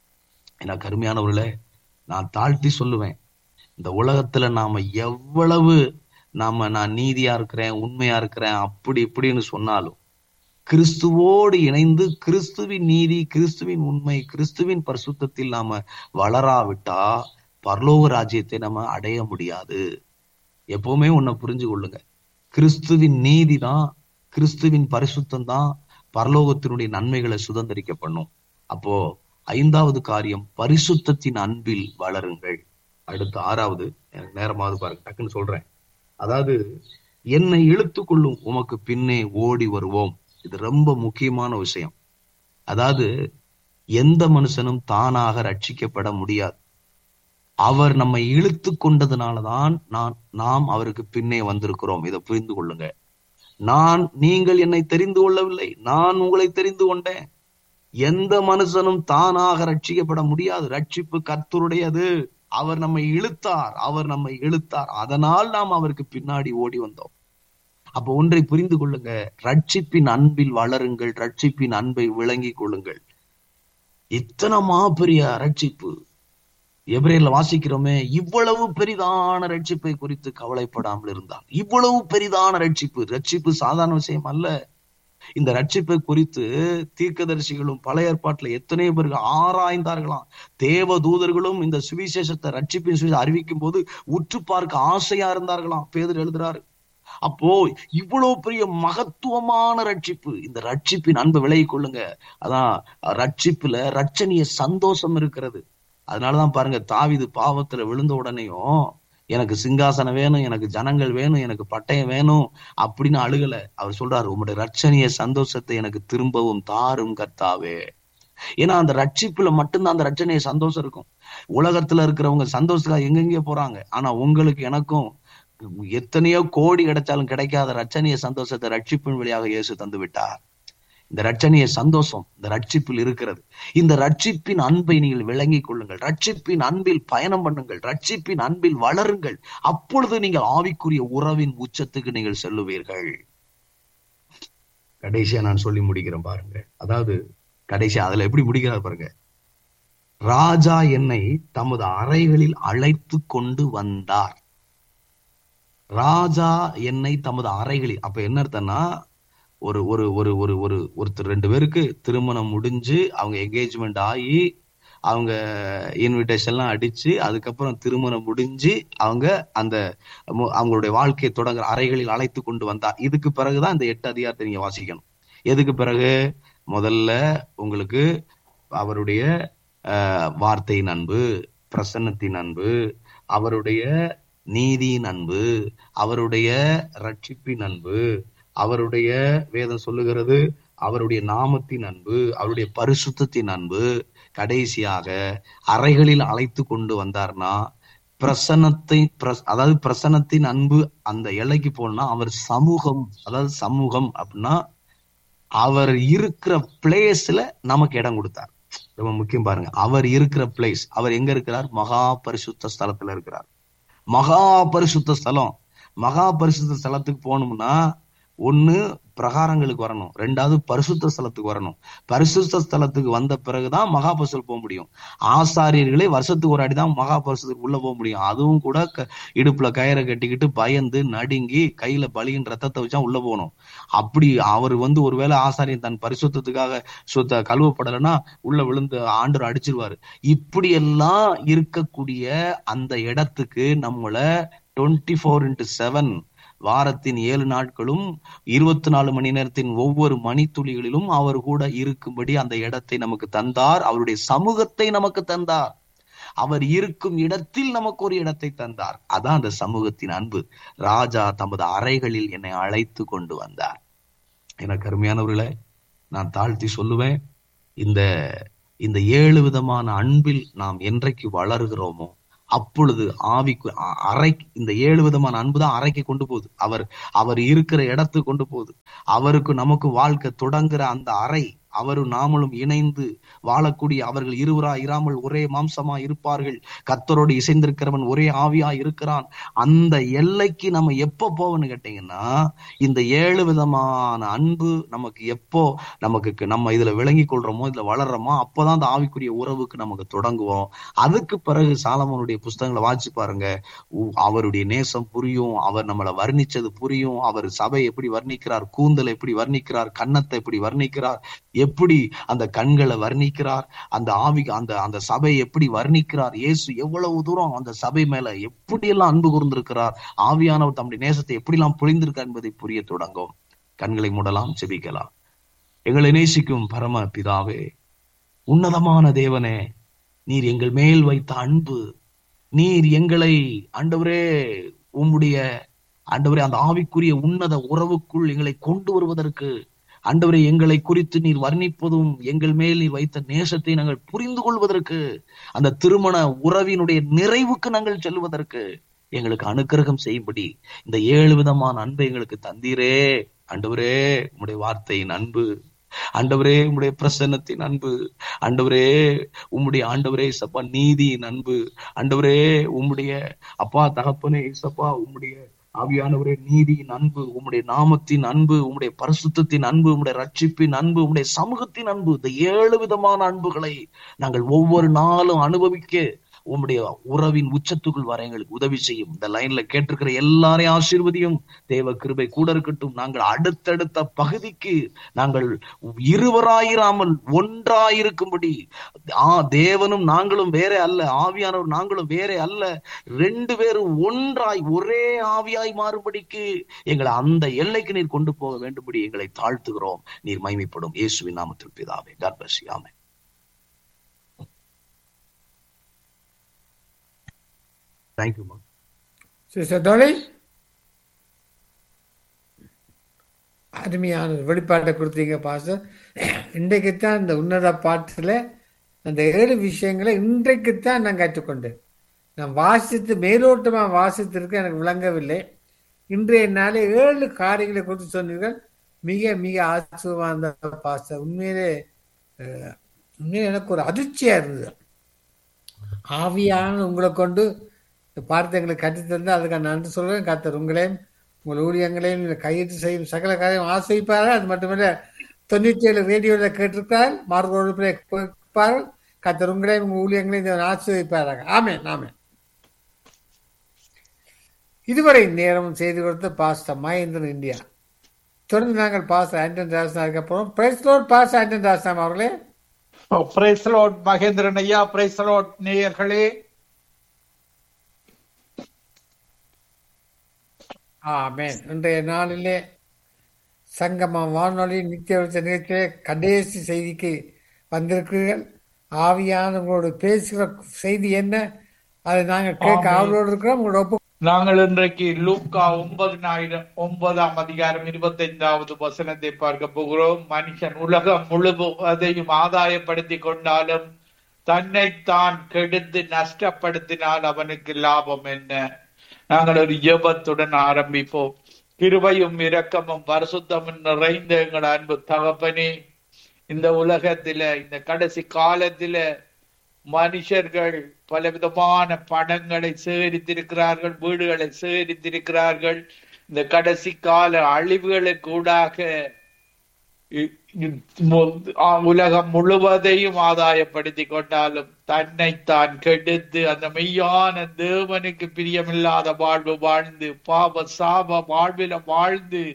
என கருமையானவர்களே நான் தாழ்த்தி சொல்லுவேன் இந்த உலகத்துல நாம எவ்வளவு நாம நான் நீதியா இருக்கிறேன் உண்மையா இருக்கிறேன் அப்படி இப்படின்னு சொன்னாலும் கிறிஸ்துவோடு இணைந்து கிறிஸ்துவின் நீதி கிறிஸ்துவின் உண்மை கிறிஸ்துவின் பரிசுத்தத்தில் நாம வளராவிட்டா பரலோக ராஜ்யத்தை நம்ம அடைய முடியாது எப்பவுமே ஒன்ன புரிஞ்சு கொள்ளுங்க கிறிஸ்துவின் நீதி தான் கிறிஸ்துவின் பரிசுத்தம் தான் பரலோகத்தினுடைய நன்மைகளை சுதந்திரிக்க பண்ணும் அப்போ ஐந்தாவது காரியம் பரிசுத்தத்தின் அன்பில் வளருங்கள் அடுத்து ஆறாவது எனக்கு நேரமாவது பாருங்க டக்குன்னு சொல்றேன் அதாவது என்னை இழுத்துக் கொள்ளும் உமக்கு பின்னே ஓடி வருவோம் இது ரொம்ப முக்கியமான விஷயம் அதாவது எந்த மனுஷனும் தானாக ரட்சிக்கப்பட முடியாது அவர் நம்மை இழுத்து கொண்டதுனாலதான் நான் நாம் அவருக்கு பின்னே வந்திருக்கிறோம் இதை புரிந்து கொள்ளுங்க நான் நீங்கள் என்னை தெரிந்து கொள்ளவில்லை நான் உங்களை தெரிந்து கொண்டேன் எந்த மனுஷனும் தானாக ரட்சிக்கப்பட முடியாது ரட்சிப்பு கர்த்தருடையது அவர் நம்மை இழுத்தார் அவர் நம்மை இழுத்தார் அதனால் நாம் அவருக்கு பின்னாடி ஓடி வந்தோம் அப்போ ஒன்றை புரிந்து கொள்ளுங்க ரட்சிப்பின் அன்பில் வளருங்கள் ரட்சிப்பின் அன்பை விளங்கிக் கொள்ளுங்கள் இத்தனை மாபெரிய ரட்சிப்பு எபிரேல வாசிக்கிறோமே இவ்வளவு பெரிதான ரட்சிப்பை குறித்து கவலைப்படாமல் இருந்தார் இவ்வளவு பெரிதான ரட்சிப்பு ரட்சிப்பு சாதாரண விஷயம் அல்ல இந்த ரட்சிப்பை குறித்து தீர்க்கதரிசிகளும் பழைய ஏற்பாட்டுல எத்தனை பேர்கள் ஆராய்ந்தார்களாம் தேவ தூதர்களும் இந்த சுவிசேஷத்தை ரட்சிப்பின் சுவிசேஷம் அறிவிக்கும் போது உற்று பார்க்க ஆசையா இருந்தார்களாம் பேதர் எழுதுறாரு அப்போ இவ்வளவு பெரிய மகத்துவமான ரட்சிப்பு இந்த ரட்சிப்பின் அன்பை விலகி கொள்ளுங்க அதான் ரட்சிப்புல ரட்சணிய சந்தோஷம் இருக்கிறது அதனாலதான் பாருங்க தாவிது பாவத்துல விழுந்த உடனேயும் எனக்கு சிங்காசனம் வேணும் எனக்கு ஜனங்கள் வேணும் எனக்கு பட்டயம் வேணும் அப்படின்னு அழுகல அவர் சொல்றாரு உங்களுடைய ரட்சணிய சந்தோஷத்தை எனக்கு திரும்பவும் தாரும் கர்த்தாவே ஏன்னா அந்த ரட்சிப்புல மட்டும்தான் அந்த ரட்சணிய சந்தோஷம் இருக்கும் உலகத்துல இருக்கிறவங்க சந்தோஷத்துக்காக எங்கெங்கே போறாங்க ஆனா உங்களுக்கு எனக்கும் எத்தனையோ கோடி கிடைச்சாலும் கிடைக்காத ரட்சணிய சந்தோஷத்தை ரட்சிப்பின் வழியாக இயேசு தந்து விட்டார் இந்த ரட்சணிய சந்தோஷம் இந்த ரட்சிப்பில் இருக்கிறது இந்த ரட்சிப்பின் அன்பை நீங்கள் விளங்கிக் கொள்ளுங்கள் ரட்சிப்பின் அன்பில் பயணம் பண்ணுங்கள் ரட்சிப்பின் அன்பில் வளருங்கள் அப்பொழுது நீங்கள் ஆவிக்குரிய உறவின் உச்சத்துக்கு நீங்கள் செல்லுவீர்கள் கடைசியா நான் சொல்லி முடிக்கிறேன் பாருங்க அதாவது கடைசியா அதுல எப்படி முடிக்கிறார் பாருங்க ராஜா என்னை தமது அறைகளில் அழைத்து கொண்டு வந்தார் ராஜா என்னை தமது அறைகளில் அப்ப என்ன அர்த்தம்னா ஒரு ஒரு ஒரு ஒரு ஒரு ஒருத்தர் ரெண்டு பேருக்கு திருமணம் முடிஞ்சு அவங்க என்கேஜ்மெண்ட் ஆகி அவங்க இன்விடேஷன்லாம் அடிச்சு அதுக்கப்புறம் திருமணம் முடிஞ்சு அவங்க அந்த மு- அவங்களுடைய வாழ்க்கையை தொடங்குற அறைகளில் அழைத்து கொண்டு வந்தார் இதுக்கு பிறகுதான் இந்த எட்டு அதிகாரத்தை நீங்க வாசிக்கணும் எதுக்கு பிறகு முதல்ல உங்களுக்கு அவருடைய அஹ், வார்த்தையின் அன்பு பிரசன்னத்தின் அன்பு அவருடைய நீதியின் அன்பு அவருடைய ரட்சிப்பின் அன்பு அவருடைய வேதம் சொல்லுகிறது அவருடைய நாமத்தின் அன்பு அவருடைய பரிசுத்தத்தின் அன்பு கடைசியாக அறைகளில் அழைத்து கொண்டு வந்தார்னா பிரசன்னத்தை பிரஸ்- அதாவது பிரசன்னத்தின் அன்பு அந்த எல்லைக்கு போனா அவர் சமூகம் அதாவது சமூகம் அப்படின்னா அவர் இருக்கிற பிளேஸ்ல நமக்கு இடம் கொடுத்தார் ரொம்ப முக்கியம் பாருங்க அவர் இருக்கிற பிளேஸ் அவர் எங்க இருக்கிறார் மகா பரிசுத்த ஸ்தலத்துல இருக்கிறார் மகா பரிசுத்த ஸ்தலம் மகா பரிசுத்த ஸ்தலத்துக்கு போகணும்னா ஒண்ணு பிரகாரங்களுக்கு வரணும் ரெண்டாவது பரிசுத்த ஸ்தலத்துக்கு வரணும் பரிசுத்த ஸ்தலத்துக்கு வந்த பிறகுதான் மகா பரிசுத்தல் போக முடியும் ஆசாரியர்களே வருஷத்துக்கு ஒரு அடி தான் மகா பரிசுத்தத்துக்கு உள்ள போக முடியும் அதுவும் கூட க- இடுப்புல கயிறை கட்டிக்கிட்டு பயந்து நடுங்கி கையில பலியின் ரத்தத்தை வச்சா உள்ள போகணும் அப்படி அவர் வந்து ஒருவேளை ஆசாரியன் தன் பரிசுத்தத்துக்காக சுத்த கழுவப்படலைன்னா உள்ள விழுந்து ஆண்டவர் அடிச்சிருவாரு இப்படி எல்லாம் இருக்கக்கூடிய அந்த இடத்துக்கு நம்மள டுவெண்ட்டி ஃபோர் இன்ட்டு செவன் வாரத்தின் ஏழு நாட்களும் இருபத்தி நாலு மணி நேரத்தின் ஒவ்வொரு மணித்துளிகளிலும் அவர் கூட இருக்கும்படி அந்த இடத்தை நமக்கு தந்தார் அவருடைய சமூகத்தை நமக்கு தந்தார் அவர் இருக்கும் இடத்தில் நமக்கு ஒரு இடத்தை தந்தார் அதான் அந்த சமூகத்தின் அன்பு ராஜா தமது அறைகளில் என்னை அழைத்து கொண்டு வந்தார் எனக்கு அருமையானவர்களே நான் தாழ்த்தி சொல்லுவேன் இந்த இந்த ஏழு விதமான அன்பில் நாம் என்றைக்கு வளருகிறோமோ அப்பொழுது ஆவிக்கு அ- அறை இந்த ஏழு விதமான அன்பு தான் அறைக்கு கொண்டு போகுது அவர் அவர் இருக்கிற இடத்துக்கு கொண்டு போகுது அவருக்கு நமக்கு வாழ்க்கை தொடங்குற அந்த அறை அவரும் நாமளும் இணைந்து வாழக்கூடிய அவர்கள் இருவரா இராமல் ஒரே மாம்சமா இருப்பார்கள் கர்த்தரோடு இசைந்திருக்கிறவன் ஒரே ஆவியா இருக்கிறான் அந்த எல்லைக்கு நம்ம எப்போ போவோம்னு கேட்டீங்கன்னா இந்த ஏழு விதமான அன்பு நமக்கு எப்போ நமக்கு நம்ம இதுல விளங்கி கொள்றோமோ இதுல வளர்றோமோ அப்போதான் அந்த ஆவிக்குரிய உறவுக்கு நமக்கு தொடங்குவோம் அதுக்கு பிறகு சாலமோனுடைய புஸ்தகங்களை வாசிச்சு பாருங்க உ- அவருடைய நேசம் புரியும் அவர் நம்மளை வர்ணிச்சது புரியும் அவர் சபை எப்படி வர்ணிக்கிறார் கூந்தல் எப்படி வர்ணிக்கிறார் கன்னத்தை எப்படி வர்ணிக்கிறார் எப்படி அந்த கண்களை வர்ணிக்கிறார் அந்த ஆவி அந்த அந்த சபை எப்படி வர்ணிக்கிறார் இயேசு எவ்வளவு தூரம் அந்த சபை மேல எப்படியெல்லாம் அன்பு கூர்ந்திருக்கிறார் ஆவியானவர் தம்முடைய நேசத்தை எப்படிலாம் பொழிந்திருக்கார் என்பதை புரிய தொடங்கும் கண்களை மூடலாம் செபிக்கலாம் எங்களை நேசிக்கும் பரம பிதாவே உன்னதமான தேவனே நீர் எங்கள் மேல் வைத்த அன்பு நீர் எங்களை ஆண்டவரே உம்முடைய ஆண்டவரே அந்த ஆவிக்குரிய உன்னத உறவுக்குள் எங்களை கொண்டு வருவதற்கு ஆண்டவரே எங்களை குறித்து நீர் வர்ணிப்பதும் எங்கள் மேல் நீர் வைத்த நேசத்தை நாங்கள் புரிந்து கொள்வதற்கு அந்த திருமண உறவினுடைய நிறைவுக்கு நாங்கள் செல்வதற்கு எங்களுக்கு அனுக்கிரகம் செய்யும்படி இந்த ஏழு விதமான அன்பை எங்களுக்கு தந்தீரே ஆண்டவரே உம்முடைய வார்த்தையின் அன்பு ஆண்டவரே உம்முடைய பிரசன்னத்தின் அன்பு ஆண்டவரே உம்முடைய ஆண்டவரே சப்பா நீதியின் அன்பு ஆண்டவரே உம்முடைய அப்பா தகப்பனே சப்பா உம்முடைய ஆவியானவரே நீதியின் அன்பு உம்முடைய நாமத்தின் அன்பு உம்முடைய பரிசுத்தத்தின் அன்பு உம்முடைய ரட்சிப்பின் அன்பு உம்முடைய சமூகத்தின் அன்பு இந்த ஏழு விதமான அன்புகளை நாங்கள் ஒவ்வொரு நாளும் அனுபவிக்க உம்முடைய உறவின் உச்சத்துக்குள் வர எங்களுக்கு உதவி செய்யும் இந்த லைன்ல கேட்டிருக்கிற எல்லாரையும் ஆசீர்வதியும் தேவ கிருபை கூட இருக்கட்டும் நாங்கள் அடுத்தடுத்த பகுதிக்கு நாங்கள் இருவராயிராமல் ஒன்றாயிருக்கும்படி ஆ தேவனும் நாங்களும் வேற அல்ல ஆவியானவர் நாங்களும் வேற அல்ல ரெண்டு பேரும் ஒன்றாய் ஒரே ஆவியாய் மாறுபடிக்கு எங்களை அந்த எல்லைக்கு நீர் கொண்டு போக வேண்டும்படி எங்களை தாழ்த்துகிறோம் நீர் மைமைப்படும் இயேசுவின் நாமத்தில் பிதாவே God bless you. Amen. Thank you, Mark. Sister Dolly அருமையான ஒரு வெளிப்பாட்டை கொடுத்தீங்க பாஸ்டர் இன்றைக்குத்தான் இந்த உன்னத பாட்டில் அந்த ஏழு விஷயங்களை இன்றைக்குத்தான் நான் கற்றுக்கொண்டேன் நான் வாசித்து மேலோட்டமாக வாசித்திருக்க எனக்கு விளங்கவில்லை இன்றைய நாளே ஏழு காரியங்களை குறித்து சொன்னீர்கள் மிக மிக ஆச்சரியமாக இருந்த பாஸ்டர் உண்மையிலே அஹ், உண்மையிலே எனக்கு ஒரு அதிர்ச்சியாக இருந்தது ஆவியான உங்களை கொண்டு இந்த பார்த்து எங்களுக்கு கற்றுத்தந்து அதுக்கு நான் நன்றி சொல்றேன் கத்தர் உங்களையும் உங்கள் ஊழியங்களையும் நீங்கள் கையிட்டு செய்யும் சகல காரியம் ஆசைப்பாரு அது மட்டுமல்ல தொண்ணூற்றி ஏழு ரேடியோவில் கேட்டிருக்கார் மார்போடு கேட்பார் கத்தர் உங்களையும் உங்கள் ஊழியங்களையும் தேவன் ஆசீர்வதிப்பாராக ஆமென் ஆமென் இதுவரை நேரம் செய்து கொடுத்த பாஸ்டர் மகேந்திரன் இந்தியா தொடர்ந்து நாங்கள் பாஸ்டர் ஆண்டன் ராசனா இருக்க போறோம் பிரைஸ் லோட் பாஸ்டர் ஆண்டன் ராசனா அவர்களே பிரைஸ் லார்ட் மகேந்திரன் ஐயா பிரைஸ் லார்ட் நேயர்களே ஆமென் இன்றைய நாளிலே சங்கமம் வானொலி நித்திய வெளிச்ச நிகழ்ச்சியிலே கடைசி செய்திக்கு வந்திருக்கிறீர்கள் ஆவியானவங்களோடு பேசுகிற செய்தி என்ன அதை நாங்கள் கேட்க ஆமென். ஆவலோடு இருக்கிறோம் உங்களோட ஒப்பு நாங்கள் இன்றைக்கு லூக்கா ஒன்பதினாயிரம் ஒன்பதாம் அதிகாரம் இருபத்தைந்தாவது வசனத்தை பார்க்க போகிறோம் மனுஷன் உலகம் முழுவதையும் ஆதாயப்படுத்தி கொண்டாலும் தன்னைத்தான் கெடுத்து நஷ்டப்படுத்தினால் அவனுக்கு லாபம் என்ன நாங்கள் ஒரு ஜெபத்துடன் ஆரம்பிப்போம் கிருபையும் இரக்கமும் பரிசுத்தமும் நிறைந்த எங்கள் அன்பு தகப்பனே இந்த உலகத்தில இந்த கடைசி காலத்தில மனுஷர்கள் பலவிதமான பணங்களை சேகரித்திருக்கிறார்கள் வீடுகளை சேகரித்திருக்கிறார்கள் இந்த கடைசி கால அழிவுகளுக்கு ஊடாக இ- இ- மு- ஆ, உலகம் முழுவதையும் ஆதாயப்படுத்தி கொண்டாலும் தன்னைத்தான் கெடுத்து அந்த மெய்யான தேவனுக்கு பிரியமில்லாத வாழ்வு வாழ்ந்து பாவ சாப வாழ்வில வாழ்ந்து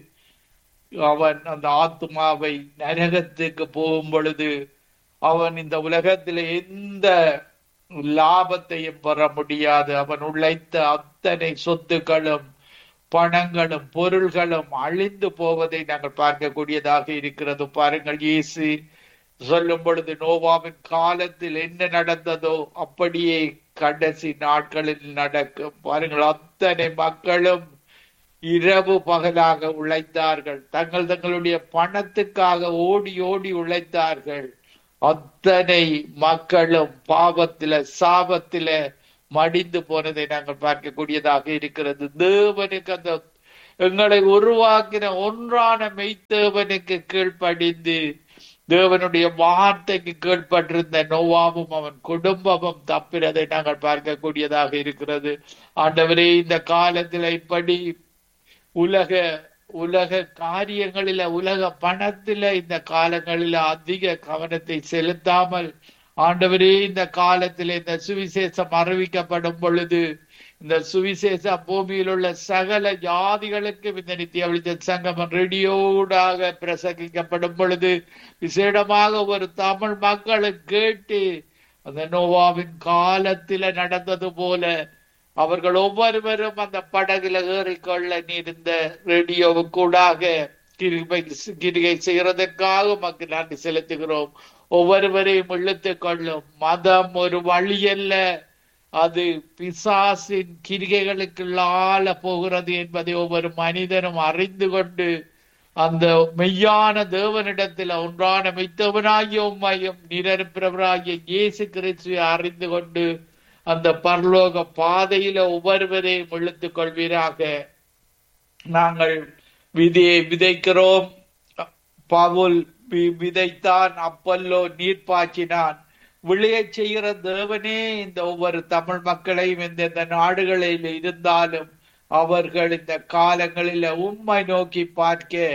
அவன் அந்த ஆத்மாவை நரகத்துக்கு போகும் பொழுது அவன் இந்த உலகத்தில் எந்த லாபத்தையும் பெற முடியாது அவன் உழைத்த அத்தனை சொத்துக்களும் பணங்களும் பொருள்களும் அழிந்து போவதை நாங்கள் பார்க்கக்கூடியதாக இருக்கிறது பாருங்கள் இயேசு சொல்லும் பொழுது நோவாவின் காலத்தில் என்ன நடந்ததோ அப்படியே கடைசி நாட்களில் நடக்கும் பாருங்கள் அத்தனை மக்களும் இரவு பகலாக உழைத்தார்கள் தங்கள் தங்களுடைய பணத்துக்காக ஓடி ஓடி உழைத்தார்கள் அத்தனை மக்களும் பாவத்தில சாபத்தில மடிந்து போனதை நாங்கள் பார்க்கக்கூடியதாக இருக்கிறது தேவனுக்கு அந்த எங்களை உருவாக்கின ஒன்றான மெய்த்தேவனுக்கு கீழ்ப்படிந்து தேவனுடைய வார்த்தைக்கு கீழ்ப்பட்டிருந்த நோவாவும் அவன் குடும்பமும் தப்பினதை நாங்கள் பார்க்கக்கூடியதாக இருக்கிறது ஆண்டவரே இந்த காலத்துல இப்படி உலக உலக காரியங்களில உலக பணத்தில இந்த காலங்களில அதிக கவனத்தை செலுத்தாமல் ஆண்டவரே இந்த காலத்தில் இந்த சுவிசேஷம் அறிவிக்கப்படும் பொழுது இந்த சுவிசேஷ பூமியில் உள்ள சகல ஜாதிகளுக்கு இந்த நித்திய வெளிச்ச சங்கமம் ரேடியோடாக பிரசங்கிக்கப்படும் பொழுது விசேடமாக ஒரு தமிழ் மக்களும் கேட்டு அந்த நோவாவின் காலத்தில நடந்தது போல அவர்கள் ஒவ்வொருவரும் அந்த படகுல ஏறிக்கொள்ள நீர் இந்த ரேடியோவுக்கூடாக கிருபை கிரிகை செய்கிறதற்காக உமக்கு நன்றி செலுத்துகிறோம் ஒவ்வொருவரையும் இழுத்துக் கொள்ளும் மதம் ஒரு வழி அல்ல அது பிசாசின் கிரிகைகளுக்குள்ளால போகிறது என்பதை ஒவ்வொரு மனிதனும் அறிந்து கொண்டு அந்த மெய்யான தேவனிடத்தில் ஒன்றான மெய்த்தவனாகிய உம்மையும் நிரப்பிரவராகிய இயேசு கிறிஸ்துவை அறிந்து கொண்டு அந்த பரலோக பாதையில ஒவ்வொருவரையும் இழுத்துக் கொள்வீராக நாங்கள் விதையை விதைக்கிறோம் பவுல் வி- விதைத்தான் அப்பல்லோ நீர் பாய்ச்சினான் விளையச் செய்கிற தேவனே இந்த ஒவ்வொரு தமிழ் மக்களையும் எந்தெந்த நாடுகளில் இருந்தாலும் அவர்கள் இந்த காலங்களில உம்மை நோக்கி பார்க்க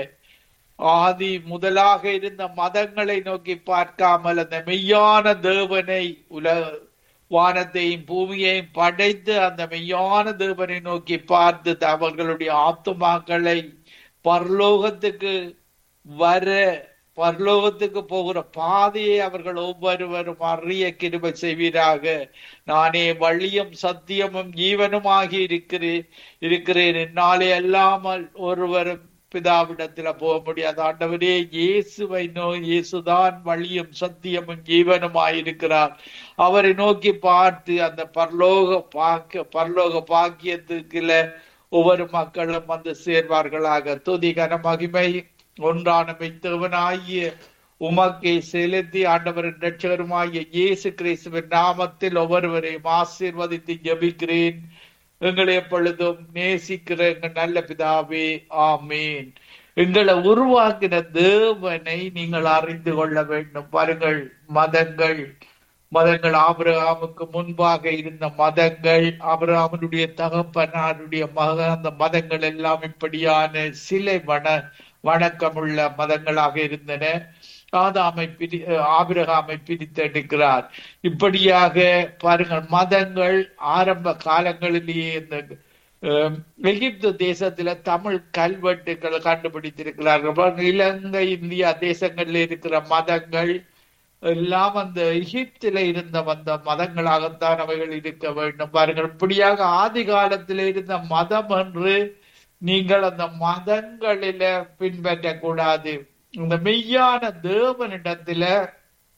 ஆதி முதலாக இருந்த மதங்களை நோக்கி பார்க்காமல் அந்த மெய்யான தேவனை உலக வானத்தையும் பூமியையும் படைத்து அந்த மெய்யான தேவனை நோக்கி பார்த்து அவர்களுடைய ஆத்துமாக்களை பரலோகத்துக்கு வர பரலோகத்துக்கு போகிற பாதையை அவர்கள் ஒவ்வொருவரும் அறிய கிருபை செய்வீராக நானே வழியும் சத்தியமும் ஜீவனுமாகி இருக்கிறேன் இருக்கிறேன் என்னாலே அல்லாமல் ஒருவரும் பிதாவிடத்துல போக முடியாது ஆண்டவரே இயேசுவை நோ இயேசுதான் வழியும் சத்தியமும் ஜீவனுமாயிருக்கிறார் அவரை நோக்கி பார்த்து அந்த பரலோக பாக்க பரலோக பாக்கியத்துக்குள்ள ஒவ்வொரு மக்களும் வந்து சேர்வார்களாக துதி கன மகிமை ஒன்றான மெய்த்தவனாகிய உமக்கை செலுத்தி ஆண்டவரின் ரட்சகருமாகிய இயேசு கிறிஸ்துவின் நாமத்தில் ஒவ்வொருவரையும் ஆசீர்வதித்து ஜெபிக்கிறேன் எங்களை எப்பொழுதும் நேசிக்கிற எங்கள் நல்ல பிதாவே ஆமீன் எங்களை உருவாக்கின தேவனை நீங்கள் அறிந்து கொள்ள வேண்டும் பாருங்கள் மதங்கள் மதங்கள் ஆபிரகாமுக்கு முன்பாக இருந்த மதங்கள் ஆபிரகாமனுடைய தகப்பனாருடைய மக அந்த மதங்கள் எல்லாம் இப்படியான சிலை வன வணக்கமுள்ள மதங்களாக இருந்தன ஆதாமை பிரி ஆபிரகாமை பிரித்தெடுக்கிறார் இப்படியாக பாருங்கள் மதங்கள் ஆரம்ப காலங்களிலேயே இந்த அஹ், எகிப்து தேசத்துல தமிழ் கல்வெட்டுகள் கண்டுபிடித்திருக்கிறார்கள் பாருங்க, இலங்கை இந்தியா தேசங்கள்ல இருக்கிற மதங்கள் எல்லாம் அந்த எகிப்தில இருந்த வந்த மதங்களாகத்தான் அவைகள் இருக்க வேண்டும் பாருங்கள் இப்படியாக ஆதி காலத்தில இருந்த மதம் என்று நீங்கள் அந்த மதங்களில பின்பற்றக்கூடாது இந்த மெய்யான தேவனிடத்துல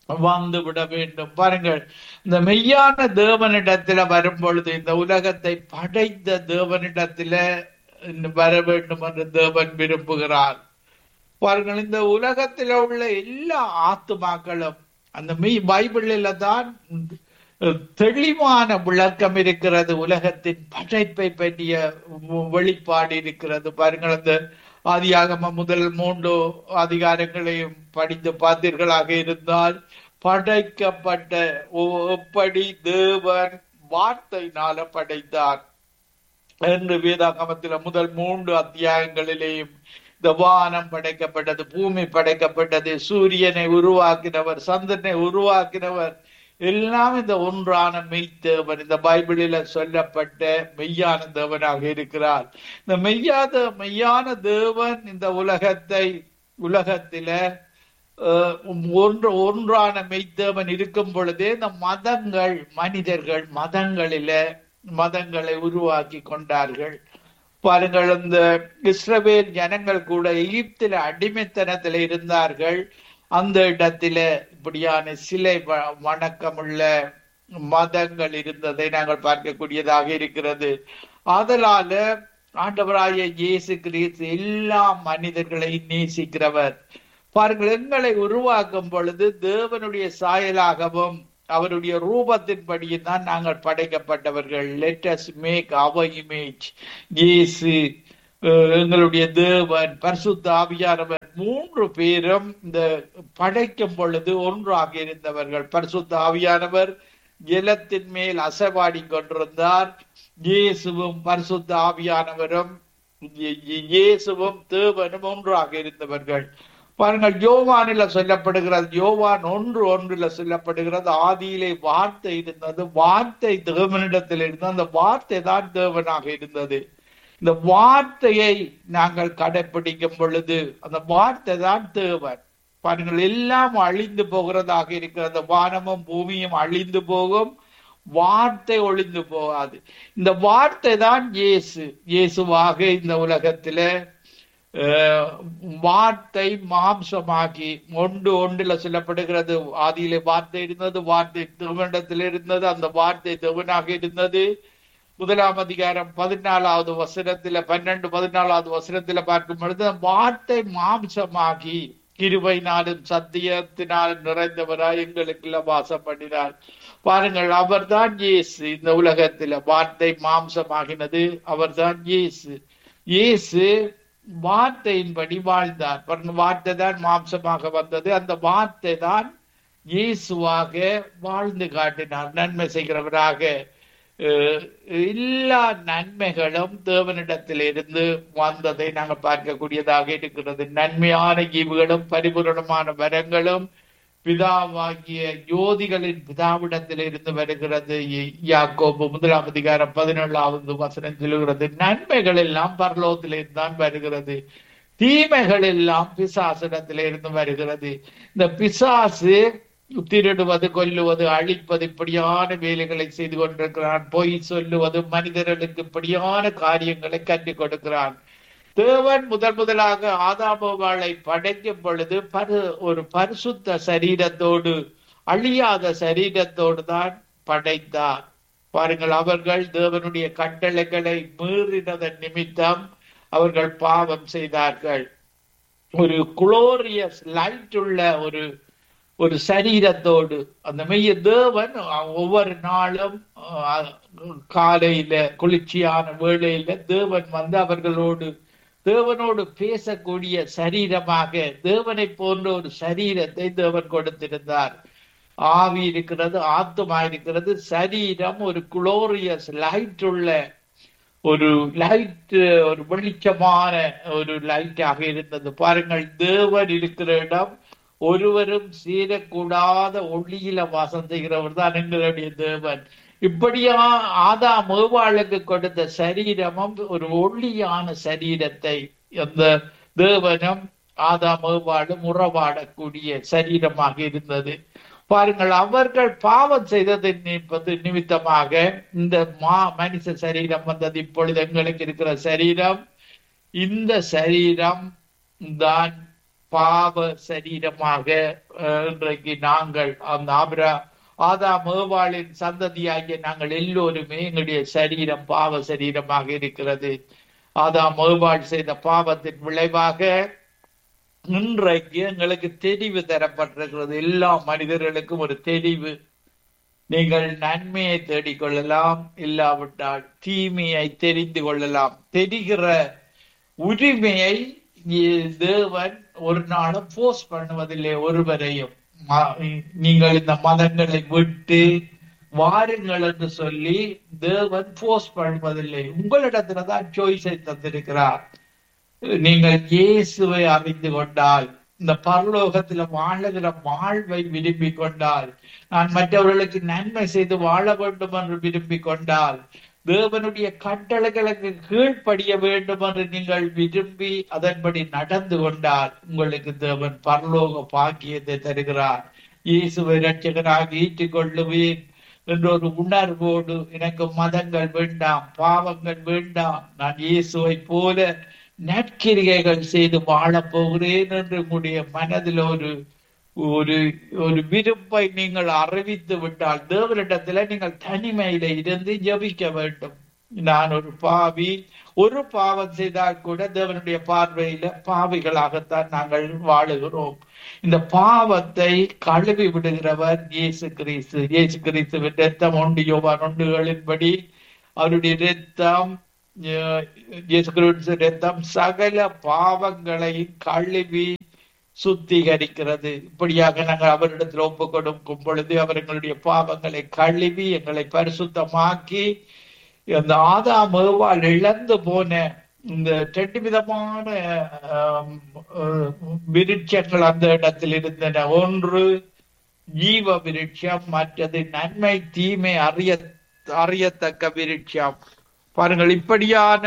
வந்து விட வேண்டும் பாருங்கள் இந்த மெய்யான தேவனிடத்துல வரும் பொழுது இந்த உலகத்தை படைத்த தேவனிடத்துல வர வேண்டும் என்று தேவன் விரும்புகிறார் பாருங்கள் இந்த உலகத்துல உள்ள எல்லா ஆத்துமாக்களும் அந்த மெய் பைபிளில தான் தெளிவான விளக்கம் இருக்கிறது உலகத்தின் படைப்பை பற்றிய வெளிப்பாடு இருக்கிறது பாருங்கள் அந்த ஆதியாகம முதல் மூன்று அதிகாரங்களையும் படித்து பார்த்தீர்களாக இருந்தால் படைக்கப்பட்ட எப்படி தேவன் வார்த்தையினால படைத்தார் என்று வேதாகமத்தில முதல் மூன்று அத்தியாயங்களிலேயும் இந்த வானம் படைக்கப்பட்டது பூமி படைக்கப்பட்டது சூரியனை உருவாக்கினவர் சந்திரனை உருவாக்கினவர் எல்லாம் இந்த ஒன்றான மெய்த்தேவன் இந்த பைபிளில சொல்லப்பட்ட மெய்யான தேவனாக இருக்கிறார் இந்த மெய்யாத மெய்யான தேவன் இந்த உலகத்தை உலகத்தில ஒன்று ஒன்றான மெய்த்தேவன் இருக்கும் பொழுதே இந்த மதங்கள் மனிதர்கள் மதங்களில மதங்களை உருவாக்கி கொண்டார்கள் பாருங்கள் இந்த இஸ்ரவேல் ஜனங்கள் கூட எகிப்தில அடிமைத்தனத்துல இருந்தார்கள் அந்த இடத்தில இப்படியான சிலை வணக்கமுள்ள மதங்கள் இருந்ததை நாங்கள் பார்க்கக்கூடியதாக இருக்கிறது அதனால ஆண்டவராய இயேசு கிறிஸ்து எல்லா மனிதர்களையும் நேசிக்கிறவர் பாருங்கள் எங்களை உருவாக்கும் பொழுது தேவனுடைய சாயலாகவும் அவருடைய ரூபத்தின்படியும் தான் நாங்கள் படைக்கப்பட்டவர்கள் லெட்டஸ் மேக் அவர் இமேஜ் இயேசு எங்களுடைய தேவன் பரிசுத்த ஆவியானவர் மூன்று பேரும் இந்த படைக்கும் பொழுது ஒன்றாக இருந்தவர்கள் பரிசுத்த ஆவியானவர் ஜலத்தின் மேல் அசைவாடி கொண்டிருந்தார் இயேசுவும் பரிசுத்த ஆவியானவரும் இயேசுவும் தேவனும் ஒன்றாக இருந்தவர்கள் பாருங்கள் யோவானில சொல்லப்படுகிறது யோவான் ஒன்று ஒன்றுல சொல்லப்படுகிறது ஆதியிலே வார்த்தை இருந்தது வார்த்தை தேவனிடத்தில் இருந்தது அந்த வார்த்தை தான் தேவனாக இருந்தது இந்த வார்த்தையை நாங்கள் கடைபிடிக்கும் பொழுது அந்த வார்த்தை தான் தேவன் பாருங்கள் எல்லாம் அழிந்து போகிறதாக இருக்கிறது வானமும் பூமியும் அழிந்து போகும் வார்த்தை ஒளிந்து போகாது இந்த வார்த்தை தான் இயேசு இயேசுவாக இந்த உலகத்தில வார்த்தை மாம்சமாகி ஒன்று ஒன்றுல சொல்லப்படுகிறது ஆதியிலே வார்த்தை இருந்தது வார்த்தை திருமண்டத்தில் இருந்தது அந்த வார்த்தை தேவனாக இருந்தது முதலாம் அதிகாரம் பதினாலாவது வசனத்துல பன்னெண்டு பதினாலாவது வசனத்துல பார்க்கும் பொழுது வார்த்தை மாம்சமாகி கிருபைனாலும் சத்தியத்தினாலும் நிறைந்தவராய் எங்களுக்கு வாசம் பண்ணினார் பாருங்கள் அவர்தான் இயேசு இந்த உலகத்துல வார்த்தை மாம்சமாகினது அவர்தான் இயேசு இயேசு வார்த்தையின்படி வாழ்ந்தார் வார்த்தை தான் மாம்சமாக வந்தது அந்த வார்த்தை தான் இயேசுவாக வாழ்ந்து காட்டினார் நன்மை செய்கிறவராக எல்லா நன்மைகளும் தேவனிடத்தில் இருந்து வந்ததை நாங்கள் பார்க்கக்கூடியதாக இருக்கிறது நன்மையான ஈவுகளும் பரிபூரணமான வரங்களும் பிதாவாகிய யோதிகளின் பிதாவிடத்தில் இருந்து வருகிறது யாக்கோபு முதலாம் அதிகாரம் பதினேழாவது வசனம் சொல்லுகிறது நன்மைகள் எல்லாம் பரலோகத்திலிருந்து தான் வருகிறது தீமைகள் எல்லாம் பிசாசிடத்தில இருந்து வருகிறது இந்த பிசாசு திருடுவது கொல்லுவது அழிப்பது இப்படியான வேலைகளை செய்து கொண்டிருக்கிறான் பொய் சொல்லுவது மனிதர்களுக்கு இப்படியான காரியங்களை கற்றுக் கொடுக்கிறான் தேவன் முதல் முதலாக ஆதாமவாளை படைக்கும் பொழுது பரு ஒரு பரிசுத்த சரீரத்தோடு அழியாத சரீரத்தோடு தான் படைத்தார் பாருங்கள் அவர்கள் தேவனுடைய கட்டளைகளை மீறினதன் நிமித்தம் அவர்கள் பாவம் செய்தார்கள் ஒரு குளோரியஸ் லைட் உள்ள ஒரு ஒரு சரீரத்தோடு அந்த மெய்ய தேவன் ஒவ்வொரு நாளும் காலையில குளிர்ச்சியான வேளையில தேவன் வந்து அவர்களோடு தேவனோடு பேசக்கூடிய சரீரமாக தேவனை போன்ற ஒரு சரீரத்தை தேவன் கொடுத்திருந்தார் ஆவி இருக்கிறது ஆத்மா இருக்கிறது சரீரம் ஒரு குளோரியஸ் லைட் உள்ள ஒரு லைட் ஒரு வெளிச்சமான ஒரு லைட்டாக இருந்தது பாருங்கள் தேவன் இருக்கிற இடம் ஒருவரும் சீரக்கூடாத ஒளியில வாசம் செய்கிறவர் தான் எங்களுடைய தேவன் இப்படியா ஆதா மேவாளுக்கு கொடுத்த சரீரமும் ஒரு ஒளியான சரீரத்தை அந்த தேவனும் ஆதா மேவாளும் உறவாடக்கூடிய சரீரமாக இருந்தது பாருங்கள் அவர்கள் பாவம் செய்தது நிமித்தமாக இந்த மா மனுஷ சரீரம் வந்தது இப்பொழுது எங்களுக்கு இருக்கிற சரீரம் இந்த சரீரம் தான் பாவ சரீரமாக அஹ், இன்றைக்கு நாங்கள் அந்த ஆபிரா ஆதாம் ஏவாளின் சந்ததியாகிய நாங்கள் எல்லோருமே எங்களுடைய சரீரம் பாவ சரீரமாக இருக்கிறது ஆதாம் ஏவாள் செய்த பாவத்தின் விளைவாக இன்றைக்கு எங்களுக்கு தெரிவு தரப்பட்டிருக்கிறது எல்லா மனிதர்களுக்கும் ஒரு தெரிவு நீங்கள் நன்மையை தேடிக்கொள்ளலாம் இல்லாவிட்டால் தீமையை தெரிந்து கொள்ளலாம் தெரிகிற உரிமையை இ- தேவன் ஒரு நாளும் போர்ஸ் பண்ணுவதில்லை ஒருவரையும் ம- நீங்கள் இந்த மதங்களை விட்டு வாருங்கள் என்று சொல்லி தேவன் போர்ஸ் பண்ணுவதில்லை உங்களிடத்துல தான் சாய்ஸை தந்திருக்கிறார் நீங்கள் இயேசுவை அறிந்து கொண்டால் இந்த பரலோகத்துல வாழுகிற வாழ்வை விரும்பிக் கொண்டால் நான் மற்றவர்களுக்கு நன்மை செய்து வாழ வேண்டும் என்று விரும்பிக் கொண்டால் தேவனுடைய கட்டளைகளுக்கு கீழ்ப்படிய வேண்டும் என்று நீங்கள் விரும்பி அதன்படி நடந்து கொண்டால் உங்களுக்கு தேவன் பரலோக பாக்கியத்தை தருகிறார் இயேசுவை ரட்சகராக ஏற்றுக்கொள்ளுவேன் என்ற ஒரு உணர்வோடு எனக்கு மதங்கள் வேண்டாம் பாவங்கள் வேண்டாம் நான் இயேசுவை போல நற்கிரிகைகள் செய்து வாழப் போகிறேன் என்று உங்களுடைய மனதில் ஒரு ஒரு ஒரு விருப்பை நீங்கள் அறிவித்து விட்டால் தேவனிடத்துல நீங்கள் தனிமையில இருந்து ஜபிக்க வேண்டும் நான் ஒரு பாவி ஒரு பாவம் செய்தால் கூட தேவனுடைய பார்வையில பாவிகளாகத்தான் நாங்கள் வாழுகிறோம் இந்த பாவத்தை கழுவி விடுகிறவர் இயேசு கிறிஸ்து இயேசு கிறிஸ்துவின் ரத்தம் ஒன்று யோவான் ஒன்றுகளின்படி அவருடைய ரத்தம் அஹ், இயேசு கிறிஸ்து ரத்தம் சகல பாவங்களை கழுவி சுத்திகரிக்கிறது இப்படியாக நாங்கள் அவரிடத்தில் ஒப்பு கொடுக்கும் பொழுது அவர் எங்களுடைய பாவங்களை கழுவி எங்களை பரிசுத்தமாக்கி அந்த ஆதாம் ஏவாள் இழந்து போன இந்த ரெண்டு விதமான ஆம், அஹ், விருட்சங்கள் அந்த இடத்தில் இருந்தன ஒன்று ஜீவ விருட்சம் மற்றது நன்மை தீமை அறிய அறியத்தக்க விருட்சம் பாருங்கள் இப்படியான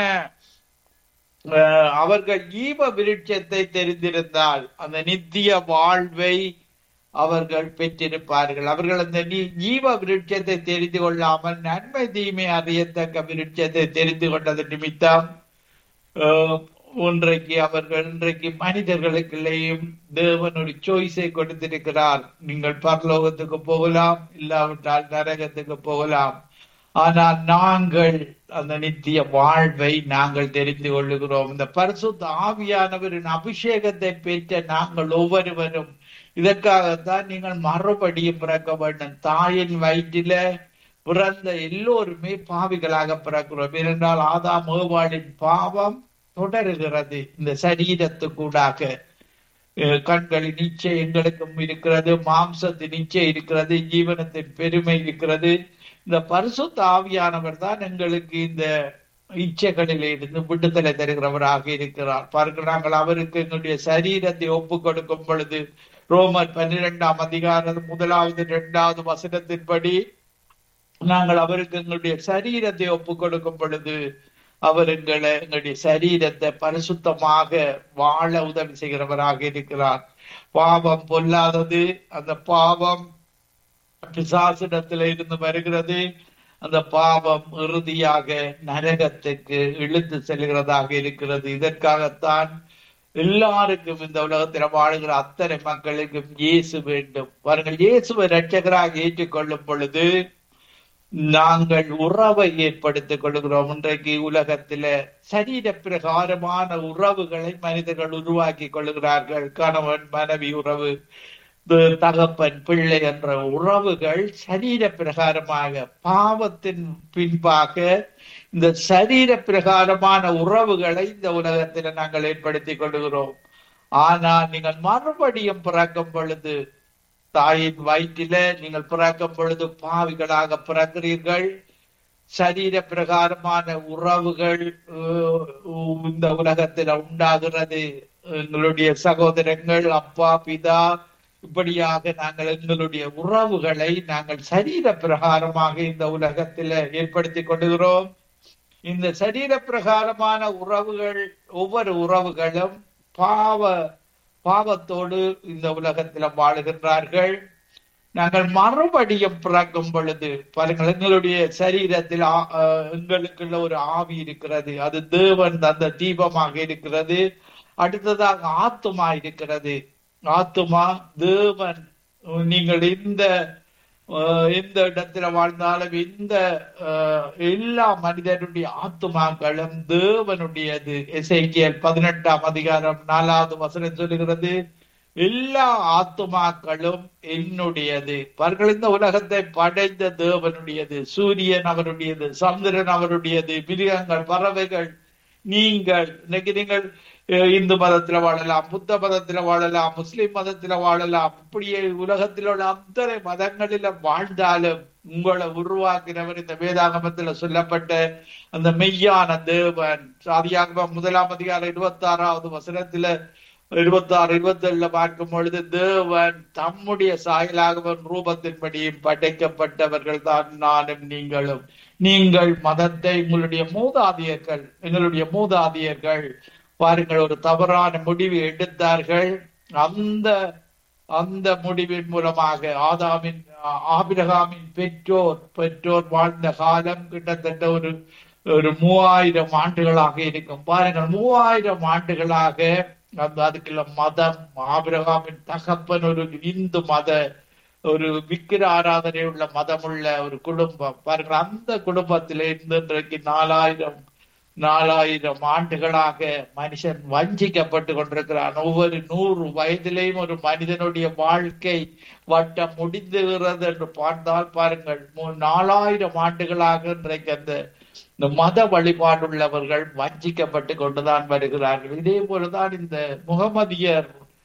அஹ், அவர்கள் ஈவ விருட்சத்தை தெரிந்திருந்தால் அந்த நித்திய வாழ்வை அவர்கள் பெற்றிருப்பார்கள் அவர்கள் அந்த நீ- ஜீவ விருட்சத்தை தெரிந்து கொள்ளாமல் நன்மை தீமை அறியத்தக்க விருட்சத்தை தெரிந்து கொண்டது நிமித்தம் அஹ், இன்றைக்கு அவர்கள் இன்றைக்கு மனிதர்களுக்குள்ளேயும் தேவன் ஒரு சாய்ஸை கொடுத்திருக்கிறார் நீங்கள் பரலோகத்துக்கு போகலாம் இல்லாவிட்டால் நரகத்துக்கு போகலாம் ஆனால் நாங்கள் அந்த நித்திய வாழ்வை நாங்கள் தெரிந்து கொள்ளுகிறோம் இந்த பரிசுத்த ஆவியானவரின் அபிஷேகத்தை பெற்ற நாங்கள் ஒவ்வொருவரும் இதற்காகத்தான் நீங்கள் மறுபடியும் பிறக்க வேண்டும் தாயின் வயிற்றில பிறந்த எல்லோருமே பாவிகளாக பிறக்கிறோம் ஏனென்றால் ஆதாம் ஏவாளின் பாவம் தொடருகிறது இந்த சரீரத்துக்கூடாக அஹ் கண்களின் இச்சை எங்களுக்கும் இருக்கிறது மாம்சத்தின் இச்சை இருக்கிறது ஜீவனத்தின் பெருமை இருக்கிறது இந்த பரிசுத்த ஆவியானவர் தான் எங்களுக்கு இந்த இச்சைகளில் இருந்து விடுதலை தருகிறவராக இருக்கிறார் பாருங்கள் நாங்கள் அவருக்கு எங்களுடைய சரீரத்தை ஒப்பு கொடுக்கும் பொழுது ரோமர் பன்னிரெண்டாம் அதிகாரம் முதலாவது இரண்டாவது வசனத்தின்படி நாங்கள் அவருக்கு எங்களுடைய சரீரத்தை ஒப்பு கொடுக்கும் பொழுது அவர் எங்களை எங்களுடைய சரீரத்தை பரிசுத்தமாக வாழ உதவி செய்கிறவராக இருக்கிறார் பாவம் பொல்லாதது அந்த பாவம் பிசாசிடத்துல இருந்து வருகிறது அந்த பாவம் இறுதியாக நரகத்துக்கு இழுத்து செல்கிறதாக இருக்கிறது இதற்காகத்தான் எல்லாருக்கும் இந்த உலகத்தில் வாழுகிற அத்தனை மக்களுக்கும் இயேசு வேண்டும் பாருங்கள் இயேசுவை ரட்சகராக ஏற்றுக்கொள்ளும் பொழுது நாங்கள் உறவை ஏற்படுத்திக் கொள்கிறோம் இன்றைக்கு உலகத்தில சரீர பிரகாரமான உறவுகளை மனிதர்கள் உருவாக்கி கொள்கிறார்கள் கணவன் மனைவி உறவு து- தகப்பன் பிள்ளை என்ற உறவுகள் சரீர பிரகாரமாக பாவத்தின் பின்பாக இந்த சரீர பிரகாரமான உறவுகளை இந்த உலகத்தில் நாங்கள் ஏற்படுத்திக் கொள்கிறோம் ஆனால் நீங்கள் மறுபடியும் பிறக்கும் பொழுது தாயின் வயிற்றில நீங்கள் பிறக்கும் பொழுது பாவிகளாக பிறக்கிறீர்கள் சரீர பிரகாரமான உறவுகள் அஹ், இந்த உலகத்தில் உண்டாகிறது எங்களுடைய சகோதரங்கள் அப்பா பிதா இப்படியாக நாங்கள் எங்களுடைய உறவுகளை நாங்கள் சரீர பிரகாரமாக இந்த உலகத்தில் ஏற்படுத்திக் கொள்கிறோம் இந்த சரீர பிரகாரமான உறவுகள் ஒவ்வொரு உறவுகளும் பாவ பாவத்தோடு இந்த உலகத்தில் வாழுகின்றார்கள் நாங்கள் மறுபடியும் பிறக்கும் பொழுது பாருங்கள் எங்களுடைய சரீரத்தில் ஆ- அஹ் எங்களுக்குள்ள ஒரு ஆவி இருக்கிறது அது தேவன் அந்த தீபமாக இருக்கிறது அடுத்ததாக ஆத்துமா இருக்கிறது ஆத்துமா தேவன் நீங்கள் இந்த அஹ், எந்த இடத்துல வாழ்ந்தாலும் இந்த அஹ், எல்லா மனிதனுடைய ஆத்துமாக்களும் தேவனுடையது எசேக்கியேல் பதினெட்டாம் அதிகாரம் நாலாவது வசனம் சொல்லுகிறது எல்லா ஆத்துமாக்களும் என்னுடையது அவர்கள் இந்த உலகத்தை படைத்த தேவனுடையது சூரியன் அவருடையது சந்திரன் அவருடையது மிருகங்கள் பறவைகள் நீங்கள் இன்னைக்கு நீங்கள் அஹ், இந்து மதத்துல வாழலாம் புத்த மதத்துல வாழலாம் முஸ்லிம் மதத்துல வாழலாம் இப்படியே உலகத்தில் உள்ள அத்தனை மதங்களில வாழ்ந்தாலும் உங்களை உருவாக்கினவர் இந்த வேதாகமத்துல சொல்லப்பட்ட அந்த மெய்யான தேவன் ஆதியாகமம் முதலாம் அதிகாரம் இருபத்தி ஆறாவது வசனத்துல இருபத்தி ஆறு இருபத்தி ஏழுல பார்க்கும் பொழுது தேவன் தம்முடைய சாயலாகவன் ரூபத்தின்படியும் படைக்கப்பட்டவர்கள் தான் நானும் நீங்களும் நீங்கள் மதத்தை உங்களுடைய மூதாதையர்கள் எங்களுடைய மூதாதையர்கள் பாருங்கள் ஒரு தவறான முடிவு எடுத்தார்கள் அந்த அந்த முடிவின் மூலமாக ஆதாமின் ஆபிரகாமின் பெற்றோர் பெற்றோர் வாழ்ந்த காலம் கிட்டத்தட்ட ஒரு ஒரு மூவாயிரம் ஆண்டுகளாக இருக்கும் பாருங்கள் மூவாயிரம் ஆண்டுகளாக அந்த அதுக்குள்ள மதம் ஆபிரகாமின் தகப்பன் ஒரு இந்து மத ஒரு விக்கிர ஆராதனை உள்ள மதமுள்ள ஒரு குடும்பம் பாருங்கள் அந்த குடும்பத்தில இருந்து இன்றைக்கு நாலாயிரம் நாலாயிரம் ஆண்டுகளாக மனுஷன் வஞ்சிக்கப்பட்டு கொண்டிருக்கிறான் ஒவ்வொரு நூறு வயதிலேயும் ஒரு மனிதனுடைய வாழ்க்கை வட்டம் முடிந்துகிறது என்று பார்த்தால் பாருங்கள் மூ- நாலாயிரம் ஆண்டுகளாக இன்றைக்கு அந்த இந்த மத வழிபாடுள்ளவர்கள் வஞ்சிக்கப்பட்டு கொண்டுதான் வருகிறார்கள் இதே போலதான் இந்த முகமதியர்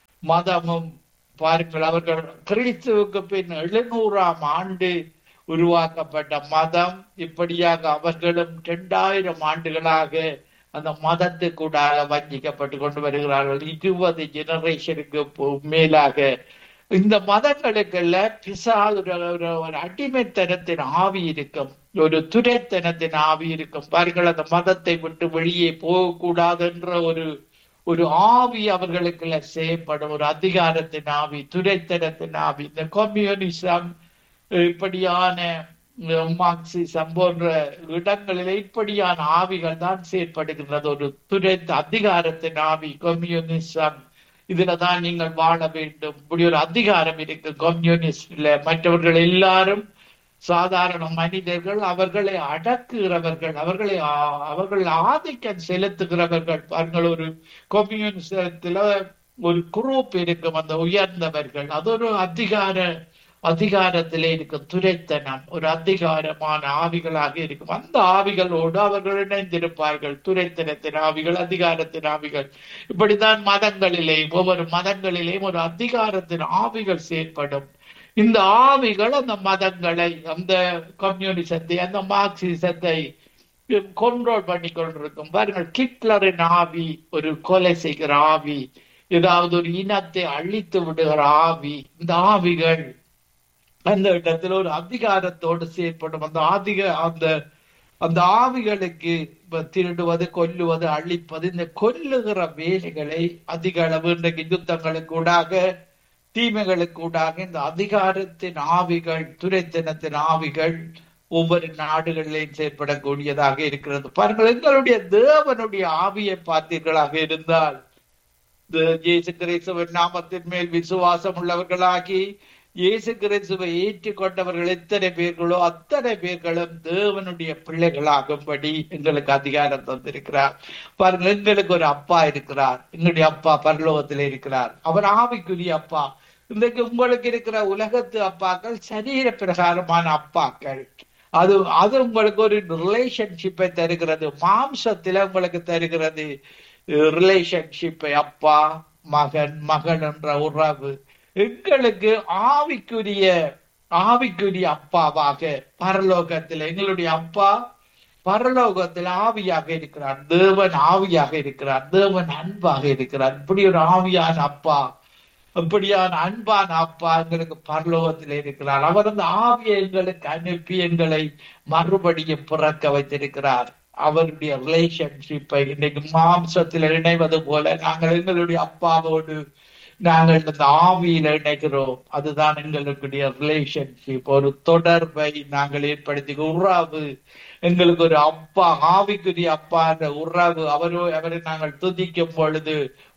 மதமும் பாருங்கள் அவர்கள் கிறிஸ்துவுக்கு பின் எழுநூறாம் ஆண்டு உருவாக்கப்பட்ட மதம் இப்படியாக அவர்களும் இரண்டாயிரம் ஆண்டுகளாக அந்த மதத்துக்கூடாக வஞ்சிக்கப்பட்டு கொண்டு வருகிறார்கள் இருபது ஜெனரேஷனுக்கு மேலாக இந்த மதங்களுக்குள்ள பிசா ஒரு ஒரு- ஒரு அடிமைத்தனத்தின் ஆவி இருக்கும் ஒரு துரைத்தனத்தின் ஆவி இருக்கும் பாருங்கள் அந்த மதத்தை விட்டு வெளியே போகக்கூடாது என்ற ஒரு ஒரு ஆவி அவர்களுக்குள்ள செய்யப்படும் ஒரு அதிகாரத்தின் ஆவி துரைத்தனத்தின் ஆவி இந்த கம்யூனிசம் இப்படியான அஹ், மார்க்சிசம் போன்ற இடங்களில் இப்படியான ஆவிகள் தான் செயற்படுகின்றது ஒரு துரைத்த அதிகாரத்தின் ஆவி கம்யூனிசம் இதுலதான் நீங்கள் வாழ வேண்டும் இப்படி ஒரு அதிகாரம் இருக்கு கம்யூனிஸ்ட்ல மற்றவர்கள் எல்லாரும் சாதாரண மனிதர்கள் அவர்களை அடக்குகிறவர்கள் அவர்களை ஆ- அவர்கள் ஆதிக்கம் செலுத்துகிறவர்கள் பாருங்கள் ஒரு கம்யூனிசத்துல ஒரு குரூப் இருக்கும் அந்த உயர்ந்தவர்கள் அது ஒரு அதிகார அதிகாரத்திலே இருக்கும் துரைத்தனம் ஒரு அதிகாரமான ஆவிகளாக இருக்கும் அந்த ஆவிகளோடு அவர்கள் இணைந்திருப்பார்கள் துரைத்தனத்தின் ஆவிகள் அதிகாரத்தின் ஆவிகள் இப்படித்தான் மதங்களிலே ஒவ்வொரு மதங்களிலேயும் ஒரு அதிகாரத்தின் ஆவிகள் செயற்படும் இந்த ஆவிகள் அந்த மதங்களை அந்த கம்யூனிசத்தை அந்த மார்க்சிசத்தை கண்ட்ரோல் பண்ணி கொண்டிருக்கும் பாருங்கள் ஹிட்லரின் ஆவி ஒரு கொலை செய்கிற ஆவி ஏதாவது ஒரு இனத்தை அழித்து விடுகிற ஆவி இந்த ஆவிகள் அந்த இடத்துல ஒரு அதிகாரத்தோடு செயற்படும் அந்த அதிக அந்த அந்த ஆவிகளுக்கு இப்ப திருடுவது கொல்லுவது அழிப்பது இந்த கொல்லுகிற வேலைகளை அதிக அளவு இன்றைக்கு யுத்தங்களுக்கு ஊடாக தீமைகளுக்கு ஊடாக இந்த அதிகாரத்தின் ஆவிகள் துரைத்தனத்தின் ஆவிகள் ஒவ்வொரு நாடுகளிலேயும் செயற்படக்கூடியதாக இருக்கிறது பாருங்கள் எங்களுடைய தேவனுடைய ஆவியை பார்த்தீர்களாக இருந்தால் இந்த இயேசு கிறிஸ்துவின் நாமத்தின் மேல் விசுவாசம் உள்ளவர்களாகி இயேசு கிறிஸ்துவை ஏற்றுக்கொண்டவர்கள் எத்தனை பேர்களோ அத்தனை பேர்களும் தேவனுடைய பிள்ளைகளாகும்படி எங்களுக்கு அதிகாரம் தந்திருக்கிறார் பாருங்கள் எங்களுக்கு ஒரு அப்பா இருக்கிறார் எங்களுடைய அப்பா பரலோகத்தில் இருக்கிறார் அவர் ஆவிக்குரிய அப்பா இன்றைக்கு உங்களுக்கு இருக்கிற உலகத்து அப்பாக்கள் சரீர பிரகாரமான அப்பாக்கள் அது அது உங்களுக்கு ஒரு ரிலேஷன்ஷிப்பை தருகிறது மாம்சத்தில உங்களுக்கு தருகிறது ரிலேஷன்ஷிப்பை அப்பா மகன் மகன் என்ற உறவு எங்களுக்கு ஆவிக்குரிய ஆவிக்குரிய அப்பாவாக பரலோகத்தில் எங்களுடைய அப்பா பரலோகத்தில் ஆவியாக இருக்கிறார் தேவன் ஆவியாக இருக்கிறார் தேவன் அன்பாக இருக்கிறார் இப்படி ஒரு ஆவியான அப்பா இப்படியான அன்பான அப்பா எங்களுக்கு பரலோகத்தில் இருக்கிறார் அவர் அந்த ஆவியை எங்களுக்கு அனுப்பி எங்களை மறுபடியும் பிறக்க வைத்திருக்கிறார் அவருடைய ரிலேஷன்ஷிப்பை இன்னைக்கு மாம்சத்தில் இணைவது போல நாங்கள் எங்களுடைய அப்பாவோடு நாங்கள் இந்த ஆவியில இணைகிறோம் அதுதான் எங்களுடைய ரிலேஷன்ஷிப் ஒரு தொடர்பை நாங்கள் ஏற்படுத்தி உறவு எங்களுக்கு ஒரு அப்பா ஆவிக்குரிய அப்பா என்ற உறவு அவரோ அவரை நாங்கள் துதிக்கும் பொழுது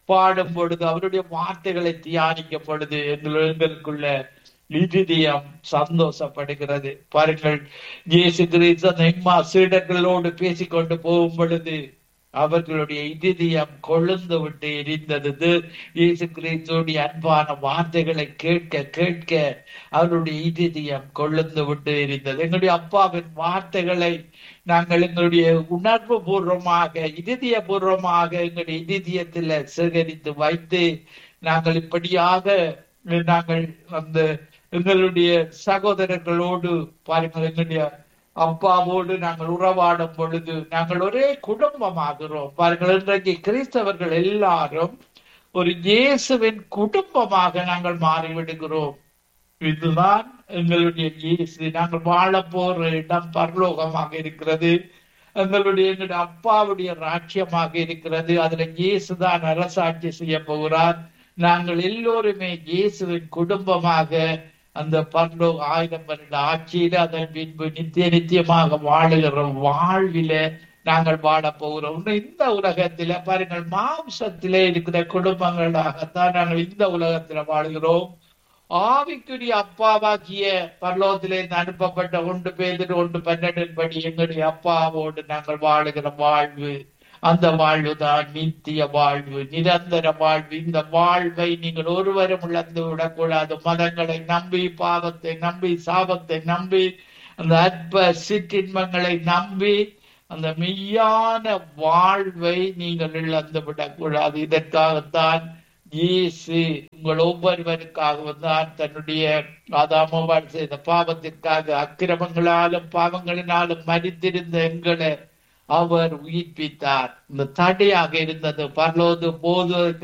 பாடும் பொழுது அவருடைய வார்த்தைகளை தியானிக்கும் பொழுது எங்கள் எங்களுக்குள்ள இருதயம் சந்தோஷப்படுகிறது பாருங்கள் இயேசு கிறிஸ்து அந்த இம்மா சீடர்களோடு பேசிக்கொண்டு போகும் பொழுது அவர்களுடைய இதயம் கொழுந்து விட்டு எரிந்தது இது இயேசு கிறிஸ்துடைய அன்பான வார்த்தைகளை கேட்க கேட்க அவருடைய இதயம் கொழுந்து விட்டு எரிந்தது எங்களுடைய அப்பாவின் வார்த்தைகளை நாங்கள் எங்களுடைய உணர்வு பூர்வமாக இதய பூர்வமாக எங்களுடைய இதயத்தில் சேகரித்து வைத்து நாங்கள் இப்படியாக நாங்கள் அந்த எங்களுடைய சகோதரர்களோடு பாருங்கள் எங்களுடைய அப்பாவோடு நாங்கள் உறவாடும் பொழுது நாங்கள் ஒரே குடும்பமாகிறோம் பாருங்கள் இன்றைக்கு கிறிஸ்தவர்கள் எல்லாரும் ஒரு இயேசுவின் குடும்பமாக நாங்கள் மாறிவிடுகிறோம் இதுதான் எங்களுடைய இயேசு நாங்கள் வாழ போற இடம் பரலோகமாக இருக்கிறது எங்களுடைய எங்களுடைய அப்பாவுடைய ராட்சியமாக இருக்கிறது அதுல இயேசுதான் அரசாட்சி செய்ய போகிறார் நாங்கள் எல்லோருமே இயேசுவின் குடும்பமாக அந்த பரலோக ஆயிரம் வருட ஆட்சியில அதன் பின்பு நித்திய நித்தியமாக வாழுகிற வாழ்வில நாங்கள் வாழ போகிறோம் இன்னும் இந்த உலகத்தில பாருங்கள் மாம்சத்திலே இருக்கிற குடும்பங்களாகத்தான் நாங்கள் இந்த உலகத்துல வாழ்கிறோம் ஆவிக்குரிய அப்பாவாகிய பரலோகத்திலே இருந்து அனுப்பப்பட்ட ஒன்று பேர் ஒன்று பன்னெண்டின் படி எங்களுடைய அப்பாவோடு நாங்கள் வாழுகிற வாழ்வு அந்த வாழ்வு தான் நித்திய வாழ்வு நிரந்தர வாழ்வு இந்த வாழ்வை நீங்கள் ஒருவரும் இழந்து விடக்கூடாது மதங்களை நம்பி பாவத்தை நம்பி சாபத்தை நம்பி அந்த அற்ப சிற்றின்மங்களை நம்பி அந்த மெய்யான வாழ்வை நீங்கள் இழந்து விடக்கூடாது இதற்காகத்தான் இயேசு உங்கள் ஒவ்வொருவருக்காகவும் தான் தன்னுடைய ஆதாமவாள் செய்த பாவத்திற்காக அக்கிரமங்களாலும் பாவங்களினாலும் மறித்திருந்த எங்களை அவர் உயிர்ப்பித்தார் இந்த தடையாக இருந்தது பரலோது போதுவதற்கு